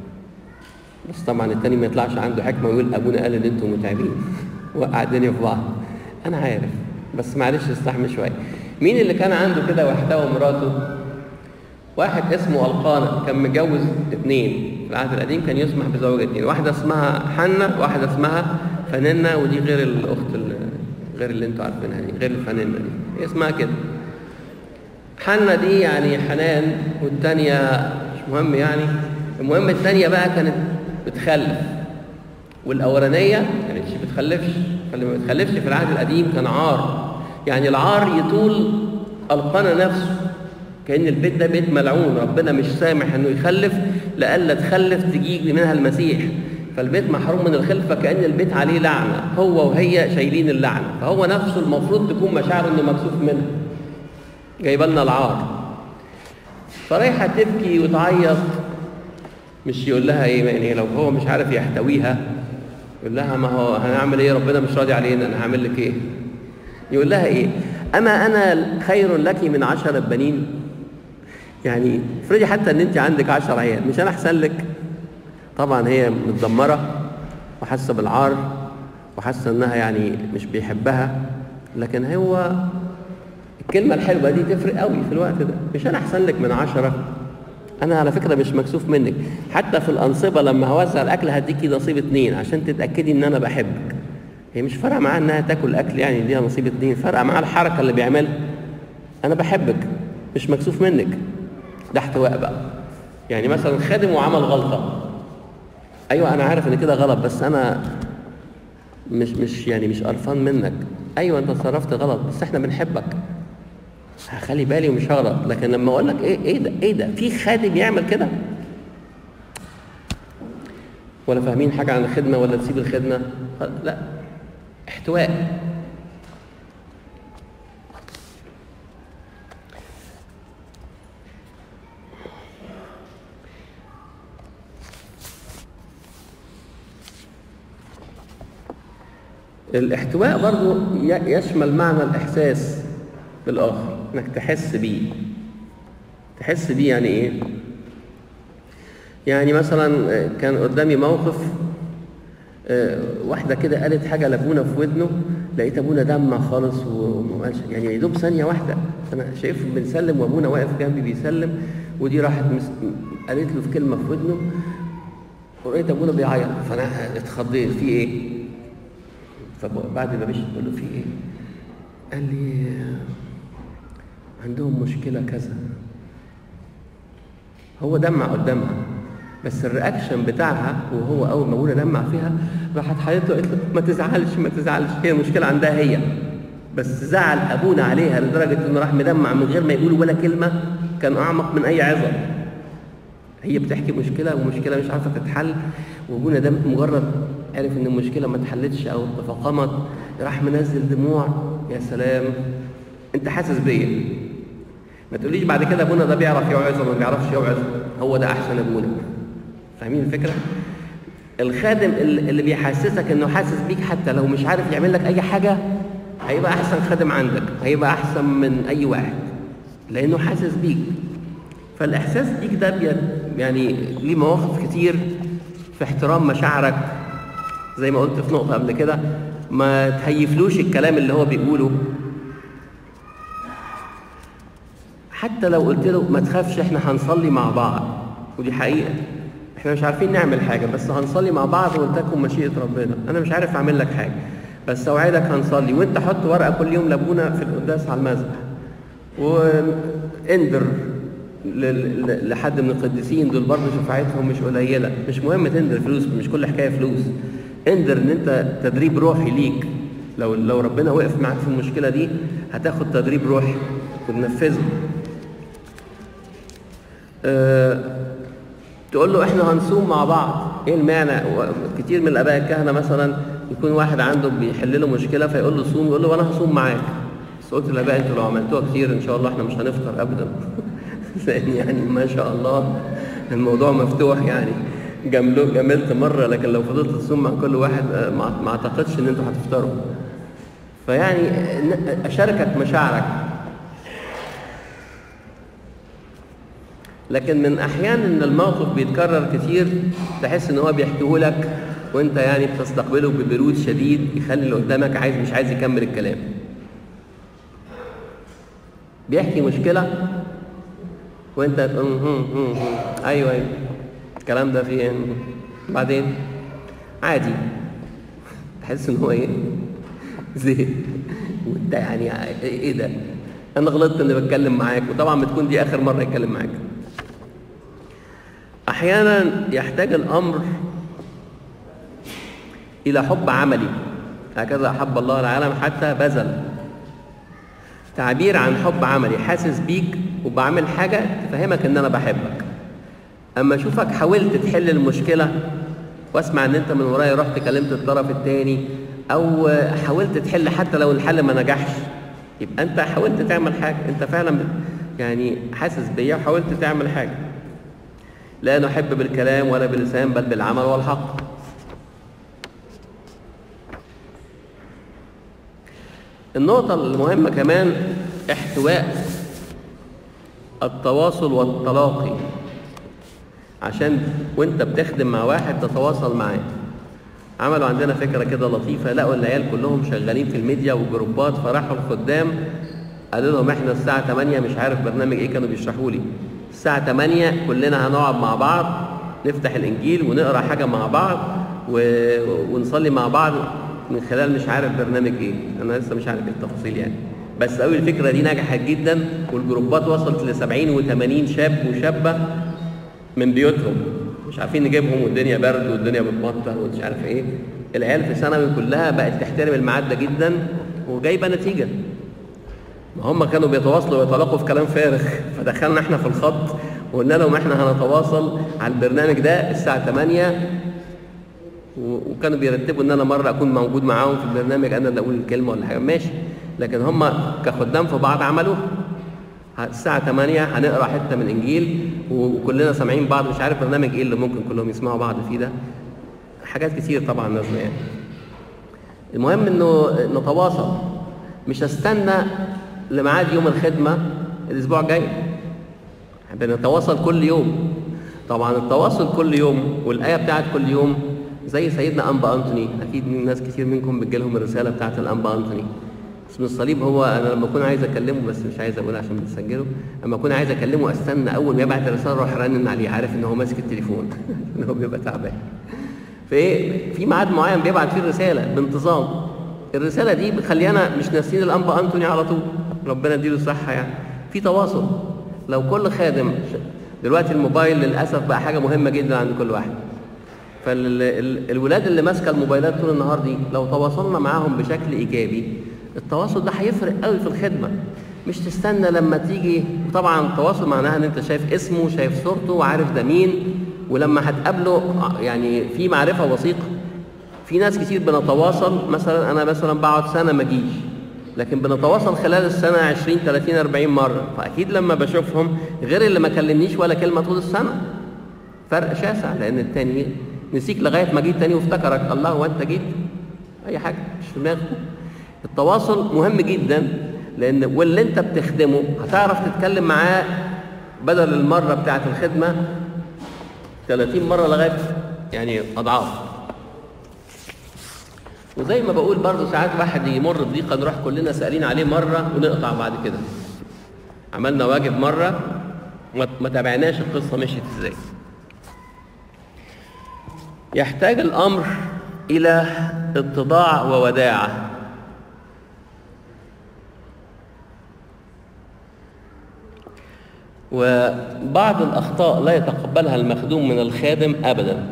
بس طبعا التاني ما يطلعش عنده حكمه ويقول ابونا قال ان انتم متعبين وقع الدنيا في بعض انا عارف بس معلش استحمل شويه مين اللي كان عنده كده واحتوى مراته واحد اسمه القانا كان متجوز اثنين في العهد القديم كان يسمح بزواج اثنين واحده اسمها حنة واحده اسمها فننة ودي غير الاخت اللي غير اللي انتوا عارفينها دي غير الفننة دي هي اسمها كده حنة دي يعني حنان والتانية مش مهم يعني المهم التانية بقى كانت بتخلف والأولانية كانتش بتخلفش فاللي ما بتخلفش في العهد القديم كان عار يعني العار يطول القنا نفسه كأن البيت ده بيت ملعون ربنا مش سامح انه يخلف لألا تخلف تجي منها المسيح فالبيت محروم من الخلفة كأن البيت عليه لعنة هو وهي شايلين اللعنة فهو نفسه المفروض تكون مشاعره انه مكسوف منها جايبه لنا العار فرايحة تبكي وتعيط مش يقول لها ايه يعني لو هو مش عارف يحتويها يقول لها ما هو هنعمل ايه ربنا مش راضي علينا انا هعمل لك ايه يقول لها ايه اما انا خير لك من عشرة بنين يعني افرضي حتى ان انت عندك عشر عيال مش انا احسن لك طبعا هي متدمره وحاسه بالعار وحاسه انها يعني مش بيحبها لكن هو الكلمه الحلوه دي تفرق قوي في الوقت ده مش انا احسن لك من عشرة انا على فكره مش مكسوف منك حتى في الانصبه لما هوزع الاكل هديكي نصيب اتنين عشان تتاكدي ان انا بحبك هي مش فارقه معاها انها تاكل اكل يعني يديها نصيب اتنين فارقه معاها الحركه اللي بيعملها انا بحبك مش مكسوف منك ده احتواء بقى يعني مثلا خادم وعمل غلطه ايوه انا عارف ان كده غلط بس انا مش مش يعني مش قرفان منك ايوه انت تصرفت غلط بس احنا بنحبك هخلي بالي ومش هغلط لكن لما اقول لك ايه ايه ده ايه ده في خادم يعمل كده ولا فاهمين حاجه عن الخدمه ولا تسيب الخدمه لا احتواء الاحتواء برضو يشمل معنى الإحساس بالآخر إنك تحس بيه تحس بيه يعني إيه؟ يعني مثلا كان قدامي موقف آه، واحدة كده قالت حاجة لأبونا في ودنه لقيت أبونا دمع خالص ومقالش يعني يا دوب ثانية واحدة أنا شايف بنسلم وأبونا واقف جنبي بيسلم ودي راحت قالت له في كلمة في ودنه ولقيت أبونا بيعيط فأنا اتخضيت في إيه؟ فبعد ما مشيت بقول له في ايه؟ قال لي عندهم مشكله كذا هو دمع قدامها بس الرياكشن بتاعها وهو اول ما ابونا دمع فيها راحت حياته قالت له ما تزعلش ما تزعلش هي المشكله عندها هي بس زعل ابونا عليها لدرجه انه راح مدمع من غير ما يقول ولا كلمه كان اعمق من اي عظه هي بتحكي مشكله ومشكله مش عارفه تتحل وابونا ده مجرد عرف ان المشكله ما اتحلتش او تفاقمت راح منزل دموع يا سلام انت حاسس بيا ما تقوليش بعد كده ابونا ده بيعرف يوعظ وما بيعرفش يوعظ هو ده احسن ابونا فاهمين الفكره الخادم اللي بيحسسك انه حاسس بيك حتى لو مش عارف يعمل لك اي حاجه هيبقى احسن خادم عندك هيبقى احسن من اي واحد لانه حاسس بيك فالاحساس بيك ده يعني ليه مواقف كتير في احترام مشاعرك زي ما قلت في نقطة قبل كده ما تهيفلوش الكلام اللي هو بيقوله حتى لو قلت له ما تخافش احنا هنصلي مع بعض ودي حقيقة احنا مش عارفين نعمل حاجة بس هنصلي مع بعض ولتكن مشيئة ربنا انا مش عارف اعمل لك حاجة بس اوعدك هنصلي وانت حط ورقة كل يوم لابونا في القداس على المذبح واندر لحد من القديسين دول برضه شفاعتهم مش قليله مش مهم تندر فلوس مش كل حكايه فلوس اندر ان انت تدريب روحي ليك لو لو ربنا وقف معاك في المشكله دي هتاخد تدريب روحي وتنفذه أه تقول له احنا هنصوم مع بعض ايه المعنى كتير من الاباء الكهنه مثلا يكون واحد عنده بيحل له مشكله فيقول له صوم يقول له وانا هصوم معاك بس قلت للاباء انتوا لو عملتوها كتير ان شاء الله احنا مش هنفطر ابدا لان يعني ما شاء الله الموضوع مفتوح يعني جملت مره لكن لو فضلت تصوم مع كل واحد آه، ما اعتقدش ان انتوا هتفطروا فيعني اشاركك مشاعرك لكن من احيان ان الموقف بيتكرر كتير تحس ان هو بيحكيه لك وانت يعني بتستقبله ببرود شديد يخلي اللي قدامك عايز مش عايز يكمل الكلام بيحكي مشكله وانت ايوه ايوه الكلام ده فيه بعدين عادي تحس ان هو ايه زهق وانت يعني ايه ده انا غلطت اني بتكلم معاك وطبعا بتكون دي اخر مره يتكلم معاك احيانا يحتاج الامر الى حب عملي هكذا احب الله العالم حتى بذل تعبير عن حب عملي حاسس بيك وبعمل حاجه تفهمك ان انا بحبك اما اشوفك حاولت تحل المشكله واسمع ان انت من ورايا رحت كلمت الطرف الثاني او حاولت تحل حتى لو الحل ما نجحش يبقى انت حاولت تعمل حاجه انت فعلا يعني حاسس بيا وحاولت تعمل حاجه لا نحب بالكلام ولا باللسان بل بالعمل والحق النقطة المهمة كمان احتواء التواصل والتلاقي عشان وانت بتخدم مع واحد تتواصل معاه عملوا عندنا فكره كده لطيفه لقوا العيال كلهم شغالين في الميديا وجروبات فراحوا الخدام قالوا لهم احنا الساعه 8 مش عارف برنامج ايه كانوا بيشرحوا لي الساعه 8 كلنا هنقعد مع بعض نفتح الانجيل ونقرا حاجه مع بعض و... ونصلي مع بعض من خلال مش عارف برنامج ايه انا لسه مش عارف ايه التفاصيل يعني بس قوي الفكره دي نجحت جدا والجروبات وصلت ل 70 و80 شاب وشابه من بيوتهم مش عارفين نجيبهم والدنيا برد والدنيا بتمطر ومش عارف ايه العيال في ثانوي كلها بقت تحترم الميعاد ده جدا وجايبه نتيجه ما هم كانوا بيتواصلوا ويتلاقوا في كلام فارغ فدخلنا احنا في الخط وقلنا لهم احنا هنتواصل على البرنامج ده الساعة 8 و- وكانوا بيرتبوا ان انا مرة اكون موجود معاهم في البرنامج انا اللي اقول الكلمة ولا حاجة ماشي لكن هم كخدام في بعض عملوها الساعة 8 هنقرا حتة من انجيل وكلنا سامعين بعض مش عارف برنامج ايه اللي ممكن كلهم يسمعوا بعض فيه ده حاجات كتير طبعا نازلة يعني المهم انه نتواصل مش استنى لميعاد يوم الخدمه الاسبوع الجاي بنتواصل كل يوم طبعا التواصل كل يوم والايه بتاعت كل يوم زي سيدنا انبا انتوني اكيد ناس كتير منكم بتجيلهم الرساله بتاعت الانبا انتوني اسم الصليب هو انا لما اكون عايز اكلمه بس مش عايز اقول عشان بتسجله لما اكون عايز اكلمه استنى اول ما يبعت الرساله اروح رنن عليه عارف ان هو ماسك التليفون ان هو بيبقى تعبان فايه في ميعاد معين بيبعت فيه الرساله بانتظام الرساله دي بتخلينا مش ناسيين الانبا انتوني على طول ربنا يديله الصحه يعني في تواصل لو كل خادم دلوقتي الموبايل للاسف بقى حاجه مهمه جدا عند كل واحد فالولاد اللي ماسكه الموبايلات طول النهار دي لو تواصلنا معاهم بشكل ايجابي التواصل ده هيفرق قوي في الخدمه مش تستنى لما تيجي وطبعا التواصل معناها ان انت شايف اسمه شايف صورته وعارف ده مين ولما هتقابله يعني في معرفه وثيقه في ناس كتير بنتواصل مثلا انا مثلا بقعد سنه ما اجيش لكن بنتواصل خلال السنه 20 30 40 مره فاكيد لما بشوفهم غير اللي ما كلمنيش ولا كلمه طول السنه فرق شاسع لان التاني نسيك لغايه ما جيت تاني وافتكرك الله هو انت جيت اي حاجه مش في دماغه التواصل مهم جدا لان واللي انت بتخدمه هتعرف تتكلم معاه بدل المره بتاعه الخدمه 30 مره لغايه يعني اضعاف وزي ما بقول برضه ساعات واحد يمر بضيقه نروح كلنا سالين عليه مره ونقطع بعد كده عملنا واجب مره ما ما تابعناش القصه مشيت ازاي يحتاج الامر الى اتضاع ووداعه وبعض الاخطاء لا يتقبلها المخدوم من الخادم ابدا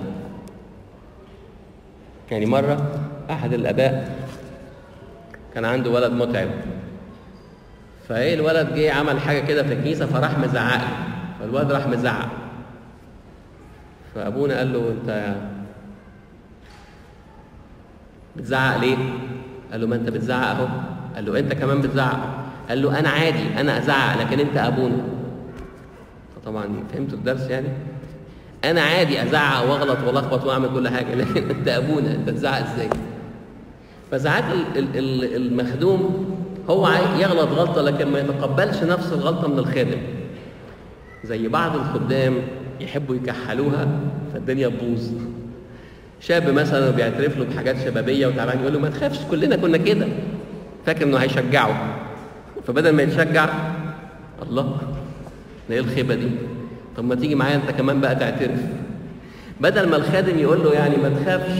يعني مره احد الاباء كان عنده ولد متعب فايه الولد جه عمل حاجه كده في الكنيسه فراح مزعق له فالولد راح مزعق فابونا قال له انت بتزعق ليه قال له ما انت بتزعق اهو قال له انت كمان بتزعق قال له انا عادي انا ازعق لكن انت ابونا طبعا فهمتوا الدرس يعني انا عادي ازعق واغلط والخبط واعمل كل حاجه لكن انت ابونا انت تزعق ازاي فساعات ال- ال- ال- المخدوم هو عاي- يغلط غلطه لكن ما يتقبلش نفس الغلطه من الخادم زي بعض الخدام يحبوا يكحلوها فالدنيا تبوظ شاب مثلا بيعترف له بحاجات شبابيه وتعبان يقول له ما تخافش كلنا كنا كده فاكر انه هيشجعه فبدل ما يتشجع الله ده ايه الخيبه دي طب ما تيجي معايا انت كمان بقى تعترف بدل ما الخادم يقول له يعني ما تخافش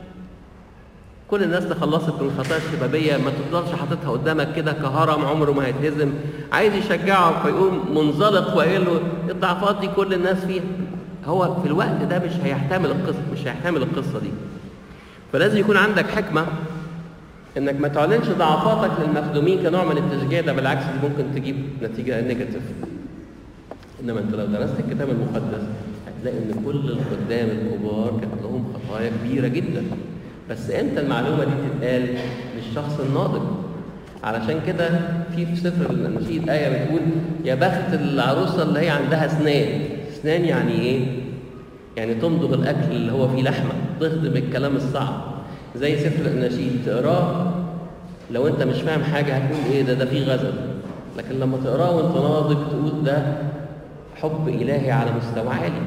كل الناس تخلصت من الخطايا الشبابيه ما تفضلش حاططها قدامك كده كهرم عمره ما هيتهزم عايز يشجعه فيقوم منزلق وقايل له الضعفات دي كل الناس فيها هو في الوقت ده مش هيحتمل القصه مش هيحتمل القصه دي فلازم يكون عندك حكمه انك ما تعلنش ضعفاتك للمخدومين كنوع من التشجيع ده بالعكس دي ممكن تجيب نتيجه نيجاتيف انما انت لو درست الكتاب المقدس هتلاقي ان كل الخدام الكبار كانت لهم خطايا كبيره جدا بس امتى المعلومه دي تتقال للشخص الناضج علشان كده في في سفر النشيد ايه بتقول يا بخت العروسه اللي هي عندها اسنان اسنان يعني ايه يعني تمضغ الاكل اللي هو فيه لحمه تهضم الكلام الصعب زي سفر النشيد تقراه لو انت مش فاهم حاجه هتقول ايه ده ده فيه غزل لكن لما تقراه وانت ناضج تقول ده حب الهي على مستوى عالي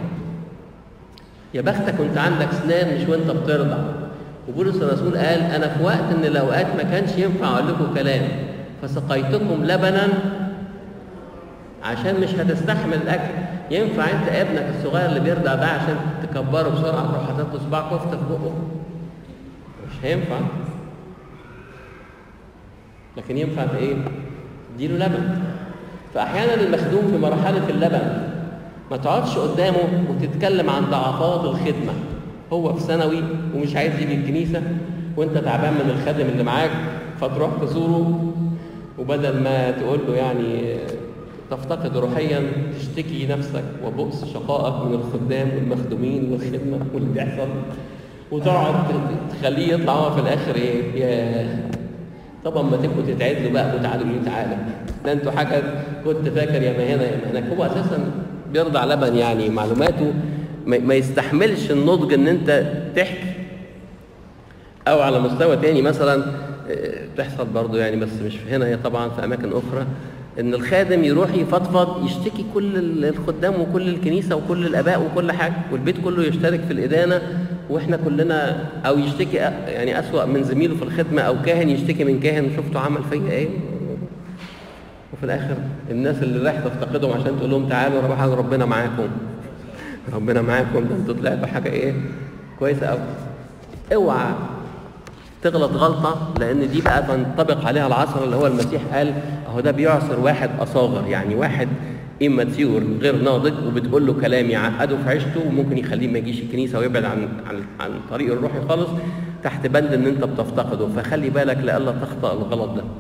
يا بختك كنت عندك اسنان مش وانت بترضع وبولس الرسول قال انا في وقت من الاوقات ما كانش ينفع اقول لكم كلام فسقيتكم لبنا عشان مش هتستحمل الاكل ينفع انت ابنك الصغير اللي بيرضع ده عشان تكبره بسرعه تروح حاطط له صباع كفته في بقه مش هينفع لكن ينفع ايه تديله لبن فاحيانا المخدوم في مرحله اللبن ما تقعدش قدامه وتتكلم عن ضعفات الخدمه هو في ثانوي ومش عايز يجي الكنيسه وانت تعبان من الخادم اللي معاك فتروح تزوره وبدل ما تقول له يعني تفتقد روحيا تشتكي نفسك وبؤس شقائك من الخدام والمخدومين والخدمه واللي بيحصل وتقعد تخليه يطلع هو في الاخر ايه يا طبعا ما تبقوا تتعدلوا بقى وتعالوا لي تعالى ده انتوا حاجه كنت فاكر يا ما هنا يا ما هناك هو اساسا بيرضع لبن يعني معلوماته ما يستحملش النضج ان انت تحكي او على مستوى تاني مثلا بتحصل برضه يعني بس مش في هنا هي طبعا في اماكن اخرى ان الخادم يروح يفضفض يشتكي كل الخدام وكل الكنيسه وكل الاباء وكل حاجه والبيت كله يشترك في الادانه واحنا كلنا او يشتكي يعني اسوا من زميله في الخدمه او كاهن يشتكي من كاهن شفتوا عمل فيا ايه وفي الاخر الناس اللي رايح تفتقدهم عشان تقول لهم تعالوا روح ربنا معاكم ربنا معاكم ده انتوا طلعتوا حاجه ايه كويسه قوي اوعى تغلط غلطة لأن دي بقى تنطبق عليها العصر اللي هو المسيح قال أهو ده بيعصر واحد أصاغر يعني واحد إماتيور غير ناضج وبتقول له كلام يعقده في عيشته وممكن يخليه ما يجيش الكنيسة ويبعد عن عن عن الطريق الروحي خالص تحت بند إن أنت بتفتقده فخلي بالك لئلا تخطأ الغلط ده.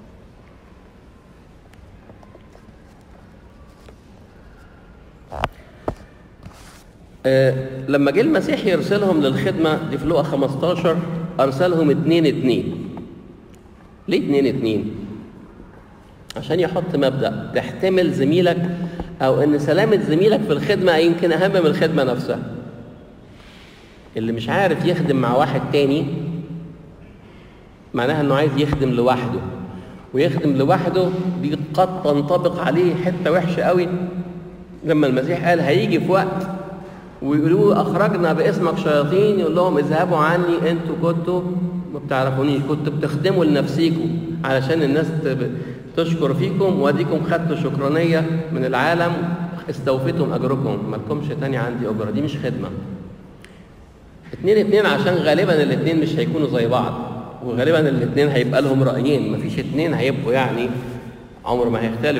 أه لما جه المسيح يرسلهم للخدمة دي في لقا 15 أرسلهم اتنين اتنين ليه اتنين اتنين؟ عشان يحط مبدأ تحتمل زميلك أو إن سلامة زميلك في الخدمة يمكن أهم من الخدمة نفسها اللي مش عارف يخدم مع واحد تاني معناها إنه عايز يخدم لوحده ويخدم لوحده دي قد تنطبق عليه حتة وحشة قوي لما المسيح قال هيجي في وقت ويقولوا اخرجنا باسمك شياطين يقول لهم اذهبوا عني انتوا كنتوا ما بتعرفونيش كنتوا بتخدموا لنفسيكم علشان الناس تشكر فيكم واديكم خدتوا شكرانيه من العالم استوفيتم اجركم مالكمش تاني عندي اجره دي مش خدمه اتنين اتنين عشان غالبا الاتنين مش هيكونوا زي بعض وغالبا الاتنين هيبقى لهم رايين مفيش اتنين هيبقوا يعني عمر ما هيختلف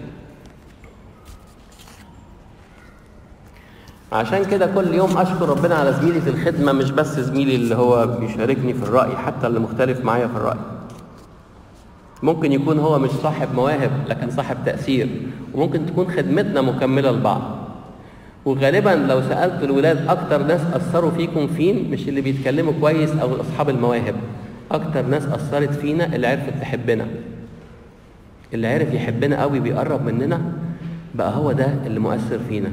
عشان كده كل يوم اشكر ربنا على زميلي في الخدمه مش بس زميلي اللي هو بيشاركني في الراي حتى اللي مختلف معايا في الراي ممكن يكون هو مش صاحب مواهب لكن صاحب تاثير وممكن تكون خدمتنا مكمله لبعض وغالبا لو سالت الولاد اكتر ناس اثروا فيكم فين مش اللي بيتكلموا كويس او اصحاب المواهب اكتر ناس اثرت فينا اللي عرفت تحبنا اللي عرف يحبنا قوي بيقرب مننا بقى هو ده اللي مؤثر فينا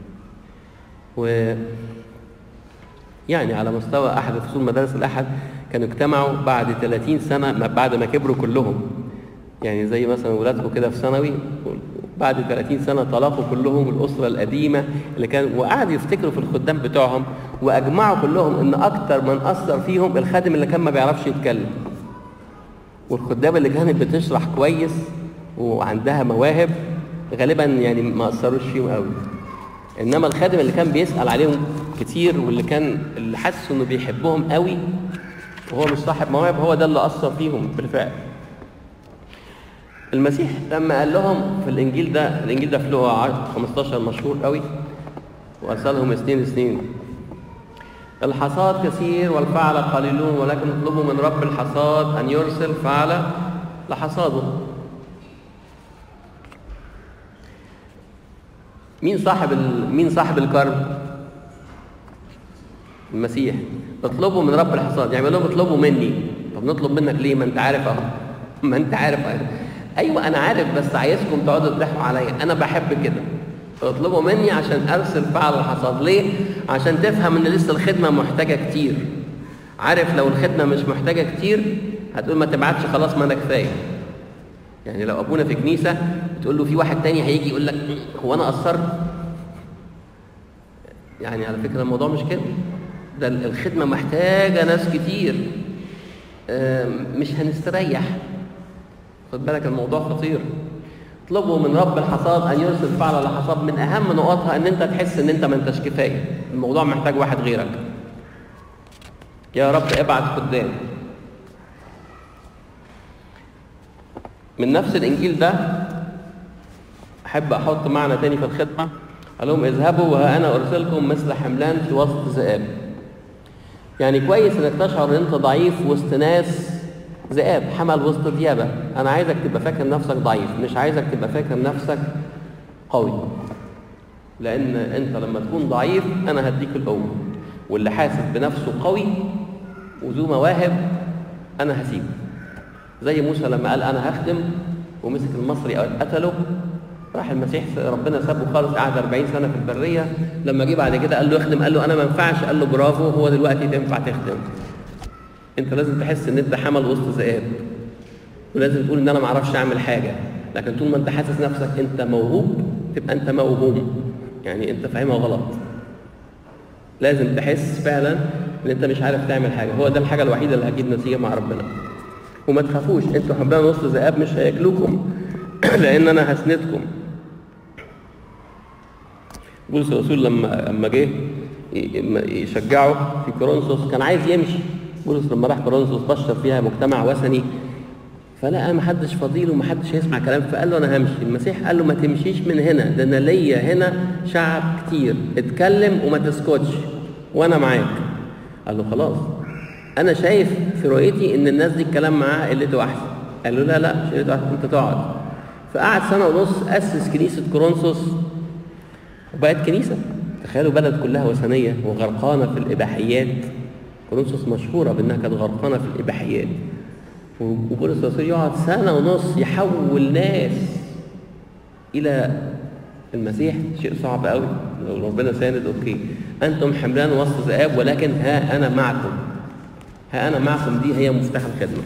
و يعني على مستوى احد فصول مدارس الاحد كانوا اجتمعوا بعد 30 سنه بعد ما كبروا كلهم يعني زي مثلا ولادكم كده في ثانوي بعد 30 سنه طلقوا كلهم الاسره القديمه اللي كان وقعدوا يفتكروا في الخدام بتوعهم واجمعوا كلهم ان اكتر من اثر فيهم الخادم اللي كان ما بيعرفش يتكلم والخدام اللي كانت بتشرح كويس وعندها مواهب غالبا يعني ما اثروش فيهم قوي انما الخادم اللي كان بيسال عليهم كتير واللي كان اللي حس انه بيحبهم قوي وهو مش صاحب مواهب هو ده اللي اثر فيهم بالفعل المسيح لما قال لهم في الانجيل ده الانجيل ده في لقا 15 مشهور قوي وارسلهم اثنين اثنين الحصاد كثير والفعل قليلون ولكن اطلبوا من رب الحصاد ان يرسل فعل لحصاده مين صاحب ال... مين صاحب الكرم؟ المسيح اطلبوا من رب الحصاد يعني لهم اطلبوا مني طب نطلب منك ليه ما انت عارف اهو ما انت عارف أهو. ايوه انا عارف بس عايزكم تقعدوا تضحكوا عليا انا بحب كده اطلبوا مني عشان ارسل فعل الحصاد ليه عشان تفهم ان لسه الخدمه محتاجه كتير عارف لو الخدمه مش محتاجه كتير هتقول ما تبعتش خلاص ما انا كفايه يعني لو ابونا في كنيسه بتقول له في واحد تاني هيجي يقول لك هو انا قصرت يعني على فكره الموضوع مش كده ده الخدمه محتاجه ناس كتير مش هنستريح خد بالك الموضوع خطير اطلبوا من رب الحصاد ان يرسل فعل الحصاد من اهم نقاطها ان انت تحس ان انت ما انتش كفايه الموضوع محتاج واحد غيرك يا رب ابعت قدام من نفس الانجيل ده احب احط معنى تاني في الخدمه قال لهم اذهبوا وها انا ارسلكم مثل حملان في وسط ذئاب يعني كويس انك تشعر ان انت ضعيف وسط ناس ذئاب حمل وسط ديابه انا عايزك تبقى فاكر نفسك ضعيف مش عايزك تبقى فاكر نفسك قوي لان انت لما تكون ضعيف انا هديك القوه واللي حاسس بنفسه قوي وذو مواهب انا هسيبه زي موسى لما قال انا هخدم ومسك المصري قتله راح المسيح ربنا سابه خالص قعد 40 سنه في البريه لما جه بعد كده قال له اخدم قال له انا ما ينفعش قال له برافو هو دلوقتي تنفع تخدم انت لازم تحس ان انت حمل وسط ذئاب ولازم تقول ان انا ما اعرفش اعمل حاجه لكن طول ما انت حاسس نفسك انت موهوب تبقى انت موهوم يعني انت فاهمها غلط لازم تحس فعلا ان انت مش عارف تعمل حاجه هو ده الحاجه الوحيده اللي هتجيب نتيجه مع ربنا وما تخافوش انتوا حبان وسط ذئاب مش هياكلوكم لان انا هسندكم بولس الرسول لما لما جه يشجعه في كورنثوس كان عايز يمشي بولس لما راح كورنثوس بشر فيها مجتمع وثني فلقى ما حدش فضيل وما حدش هيسمع كلام فقال له انا همشي المسيح قال له ما تمشيش من هنا ده انا ليا هنا شعب كتير اتكلم وما تسكتش وانا معاك قال له خلاص انا شايف في رؤيتي ان الناس دي الكلام معاها قلته احسن قال له لا لا مش قلته احسن انت تقعد فقعد سنه ونص اسس كنيسه كورنثوس وبقت كنيسه تخيلوا بلد كلها وثنيه وغرقانه في الاباحيات كورنثوس مشهوره بانها كانت غرقانه في الاباحيات وبولس الرسول يقعد سنه ونص يحول ناس الى المسيح شيء صعب قوي لو ربنا ساند اوكي انتم حملان وسط ذئاب ولكن ها انا معكم ها انا معكم دي هي مفتاح الخدمه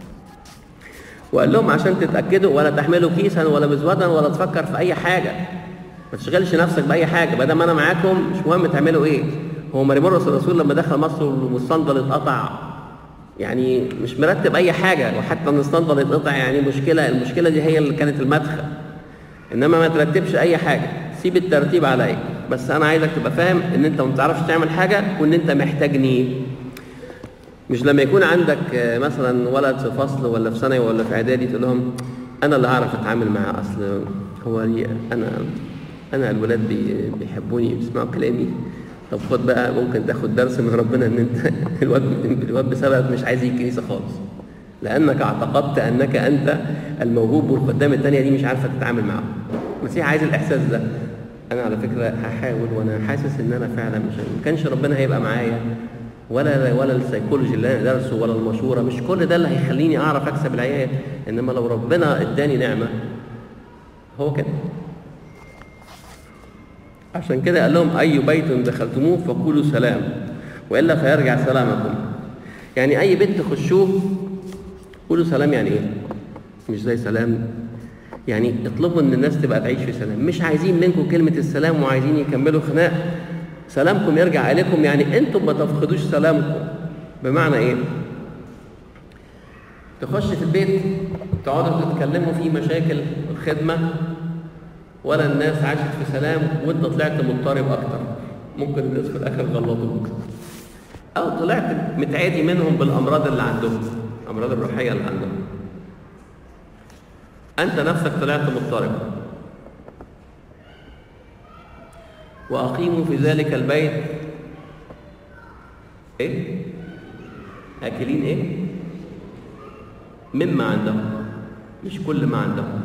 وقال لهم عشان تتاكدوا ولا تحملوا كيسا ولا مزودا ولا تفكر في اي حاجه ما تشغلش نفسك باي حاجه ما دام انا معاكم مش مهم تعملوا ايه هو مريمورس الرسول لما دخل مصر والصندل اتقطع يعني مش مرتب اي حاجه وحتى ان الصندل اتقطع يعني مشكله المشكله دي هي اللي كانت المدخل انما ما ترتبش اي حاجه سيب الترتيب عليا بس انا عايزك تبقى فاهم ان انت ما بتعرفش تعمل حاجه وان انت محتاجني مش لما يكون عندك مثلا ولد في فصل ولا في ثانوي ولا في اعدادي تقول لهم انا اللي هعرف اتعامل معاه اصل هو لي انا انا الولاد بيحبوني بيسمعوا كلامي طب خد بقى ممكن تاخد درس من ربنا ان انت الواد الواد بسببك مش عايز يجي الكنيسه خالص لانك اعتقدت انك انت الموهوب والخدام الثانيه دي مش عارفه تتعامل معاهم المسيح عايز الاحساس ده انا على فكره هحاول وانا حاسس ان انا فعلا مش ما كانش ربنا هيبقى معايا ولا ولا السيكولوجي اللي انا درسه ولا المشوره مش كل ده اللي هيخليني اعرف اكسب العيال انما لو ربنا اداني نعمه هو كده عشان كده قال لهم اي بيت دخلتموه فقولوا سلام والا فيرجع سلامكم يعني اي بيت تخشوه قولوا سلام يعني ايه مش زي سلام يعني اطلبوا ان الناس تبقى تعيش في سلام مش عايزين منكم كلمه السلام وعايزين يكملوا خناق سلامكم يرجع عليكم يعني انتم ما تفقدوش سلامكم بمعنى ايه تخش في البيت تقعدوا تتكلموا في مشاكل الخدمه ولا الناس عاشت في سلام وانت طلعت مضطرب اكتر ممكن الناس في الاخر غلطوك او طلعت متعادي منهم بالامراض اللي عندهم الامراض الروحيه اللي عندهم انت نفسك طلعت مضطرب واقيموا في ذلك البيت ايه اكلين ايه مما عندهم مش كل ما عندهم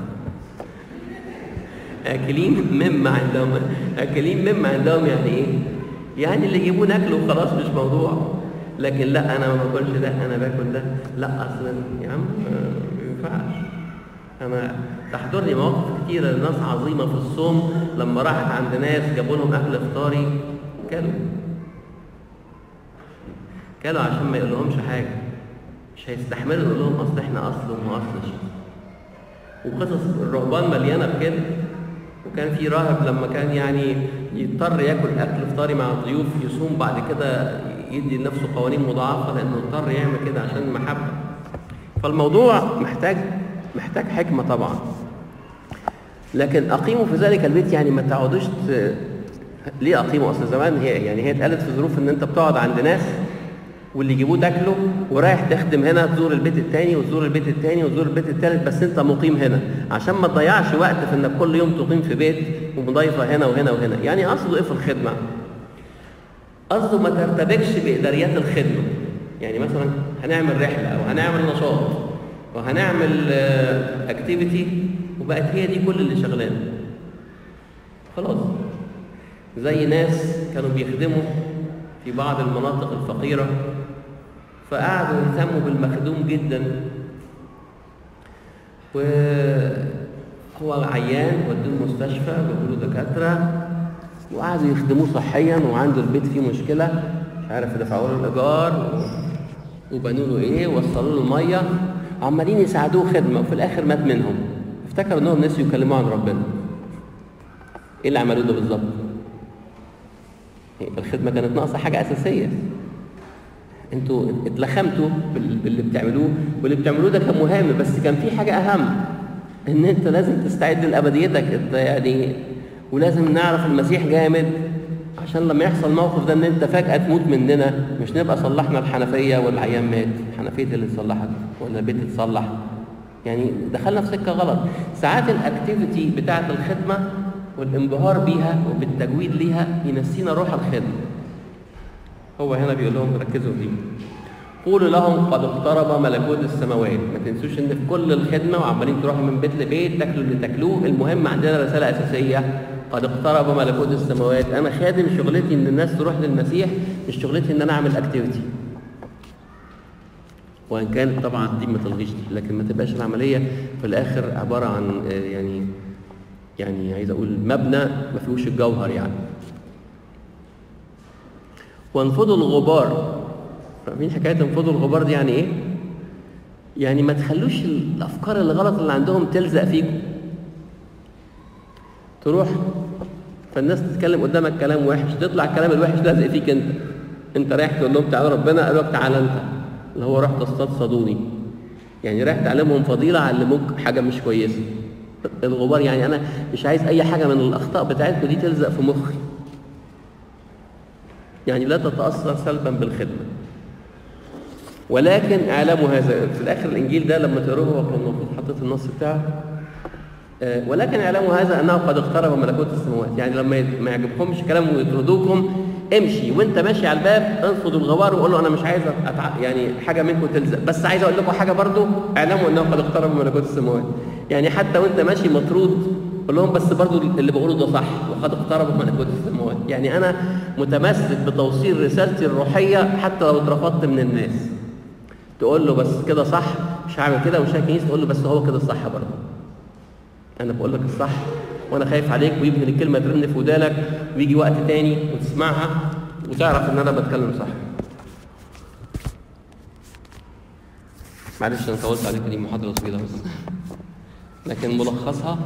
اكلين مما عندهم اكلين مما عندهم يعني ايه يعني اللي يجيبوه ناكله وخلاص مش موضوع لكن لا انا ما باكلش ده انا باكل ده لا اصلا يا عم ما ينفعش انا تحضرني مواقف كتيرة لناس عظيمة في الصوم لما راحت عند ناس جابوا لهم أكل إفطاري كلوا كلوا عشان ما يقولهمش حاجة مش هيستحملوا يقول لهم أصل إحنا أصل وما أصلش وقصص الرهبان مليانة بكده وكان في راهب لما كان يعني يضطر ياكل اكل افطاري مع الضيوف يصوم بعد كده يدي لنفسه قوانين مضاعفه لانه اضطر يعمل كده عشان المحبه فالموضوع محتاج محتاج حكمه طبعا لكن اقيموا في ذلك البيت يعني ما تقعدوش ت... ليه اقيموا اصل زمان هي يعني هي اتقالت في ظروف ان انت بتقعد عند ناس واللي يجيبوه تاكله ورايح تخدم هنا تزور البيت الثاني وتزور البيت الثاني وتزور البيت الثالث بس انت مقيم هنا عشان ما تضيعش وقت في انك كل يوم تقيم في بيت ومضيفه هنا وهنا وهنا يعني قصده ايه في الخدمه قصده ما ترتبكش باداريات الخدمه يعني مثلا هنعمل رحله او هنعمل نشاط وهنعمل اكتيفيتي وبقت هي دي كل اللي شغلانه خلاص زي ناس كانوا بيخدموا في بعض المناطق الفقيره فقعدوا يهتموا بالمخدوم جدا وهو عيان ودوه المستشفى جابوا له دكاتره وقعدوا يخدموه صحيا وعنده البيت فيه مشكله مش عارف يدفعوا له الايجار وبنوا له ايه ووصلوا له الميه عمالين يساعدوه خدمه وفي الاخر مات منهم افتكروا انهم نسيوا يكلموا عن ربنا ايه اللي عملوه ده بالظبط الخدمه كانت ناقصه حاجه اساسيه انتوا اتلخمتوا باللي بتعملوه واللي بتعملوه ده كان مهم بس كان في حاجه اهم ان انت لازم تستعد لابديتك انت يعني ولازم نعرف المسيح جامد عشان لما يحصل موقف ده ان انت فجاه تموت مننا مش نبقى صلحنا الحنفيه والعيان مات الحنفيه اللي اتصلحت ولا البيت اتصلح يعني دخلنا في سكه غلط ساعات الاكتيفيتي بتاعه الخدمه والانبهار بيها وبالتجويد ليها ينسينا روح الخدمه هو هنا بيقول لهم ركزوا دي قولوا لهم قد اقترب ملكوت السماوات ما تنسوش ان في كل الخدمه وعمالين تروحوا من بيت لبيت تاكلوا اللي تاكلوه المهم عندنا رساله اساسيه قد اقترب ملكوت السماوات انا خادم شغلتي ان الناس تروح للمسيح مش شغلتي ان انا اعمل اكتيفيتي وان كانت طبعا دي ما تلغيش دي لكن ما تبقاش العمليه في الاخر عباره عن يعني يعني عايز اقول مبنى ما فيهوش الجوهر يعني وانفضوا الغبار فاهمين حكايه انفضوا الغبار دي يعني ايه يعني ما تخلوش الافكار الغلط اللي عندهم تلزق فيكم تروح فالناس تتكلم قدامك كلام وحش تطلع الكلام الوحش لازق فيك انت انت رايح تقول لهم تعالى ربنا قال لك تعالى انت اللي هو رحت اصطاد صادوني يعني رايح تعلمهم فضيله علموك حاجه مش كويسه الغبار يعني انا مش عايز اي حاجه من الاخطاء بتاعتكم دي تلزق في مخي يعني لا تتاثر سلبا بالخدمه ولكن اعلموا هذا في الاخر الانجيل ده لما تقروه هو كان المفروض حطيت النص بتاعه ولكن اعلموا هذا انه قد اقترب ملكوت السماوات يعني لما ما يعجبكمش كلام ويطردوكم امشي وانت ماشي على الباب انفض الغبار وقول له انا مش عايز أتع... يعني حاجه منكم تلزق بس عايز اقول لكم حاجه برضو اعلموا انه قد اقترب ملكوت السماوات يعني حتى وانت ماشي مطرود قول لهم بس برضو اللي بقوله ده صح وقد اقترب ملكوت السماوات يعني انا متمسك بتوصيل رسالتي الروحيه حتى لو اترفضت من الناس تقول له بس كده صح مش هعمل كده ومش هكنيس تقول له بس هو كده صح برضه انا بقول لك الصح وانا خايف عليك ويمكن الكلمه ترن في ودانك ويجي وقت تاني وتسمعها وتعرف ان انا بتكلم صح معلش انا طولت عليك دي محاضره طويله بس لكن ملخصها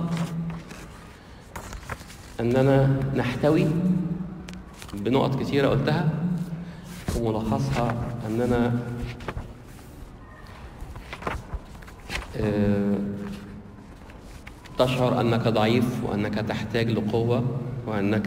اننا نحتوي بنقط كتيره قلتها وملخصها اننا آه تشعر انك ضعيف وانك تحتاج لقوه وانك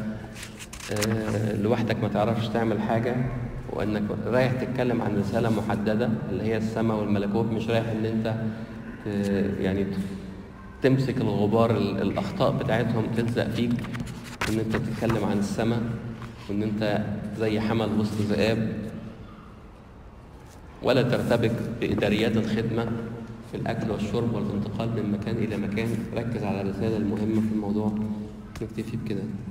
آه لوحدك ما تعرفش تعمل حاجه وانك رايح تتكلم عن رساله محدده اللي هي السماء والملكوت مش رايح ان انت يعني تمسك الغبار الاخطاء بتاعتهم تلزق فيك ان انت تتكلم عن السماء وان انت زي حمل وسط ذئاب ولا ترتبك باداريات الخدمه في الأكل والشرب والانتقال من مكان إلى مكان ركز على الرسالة المهمة في الموضوع نكتفي بكده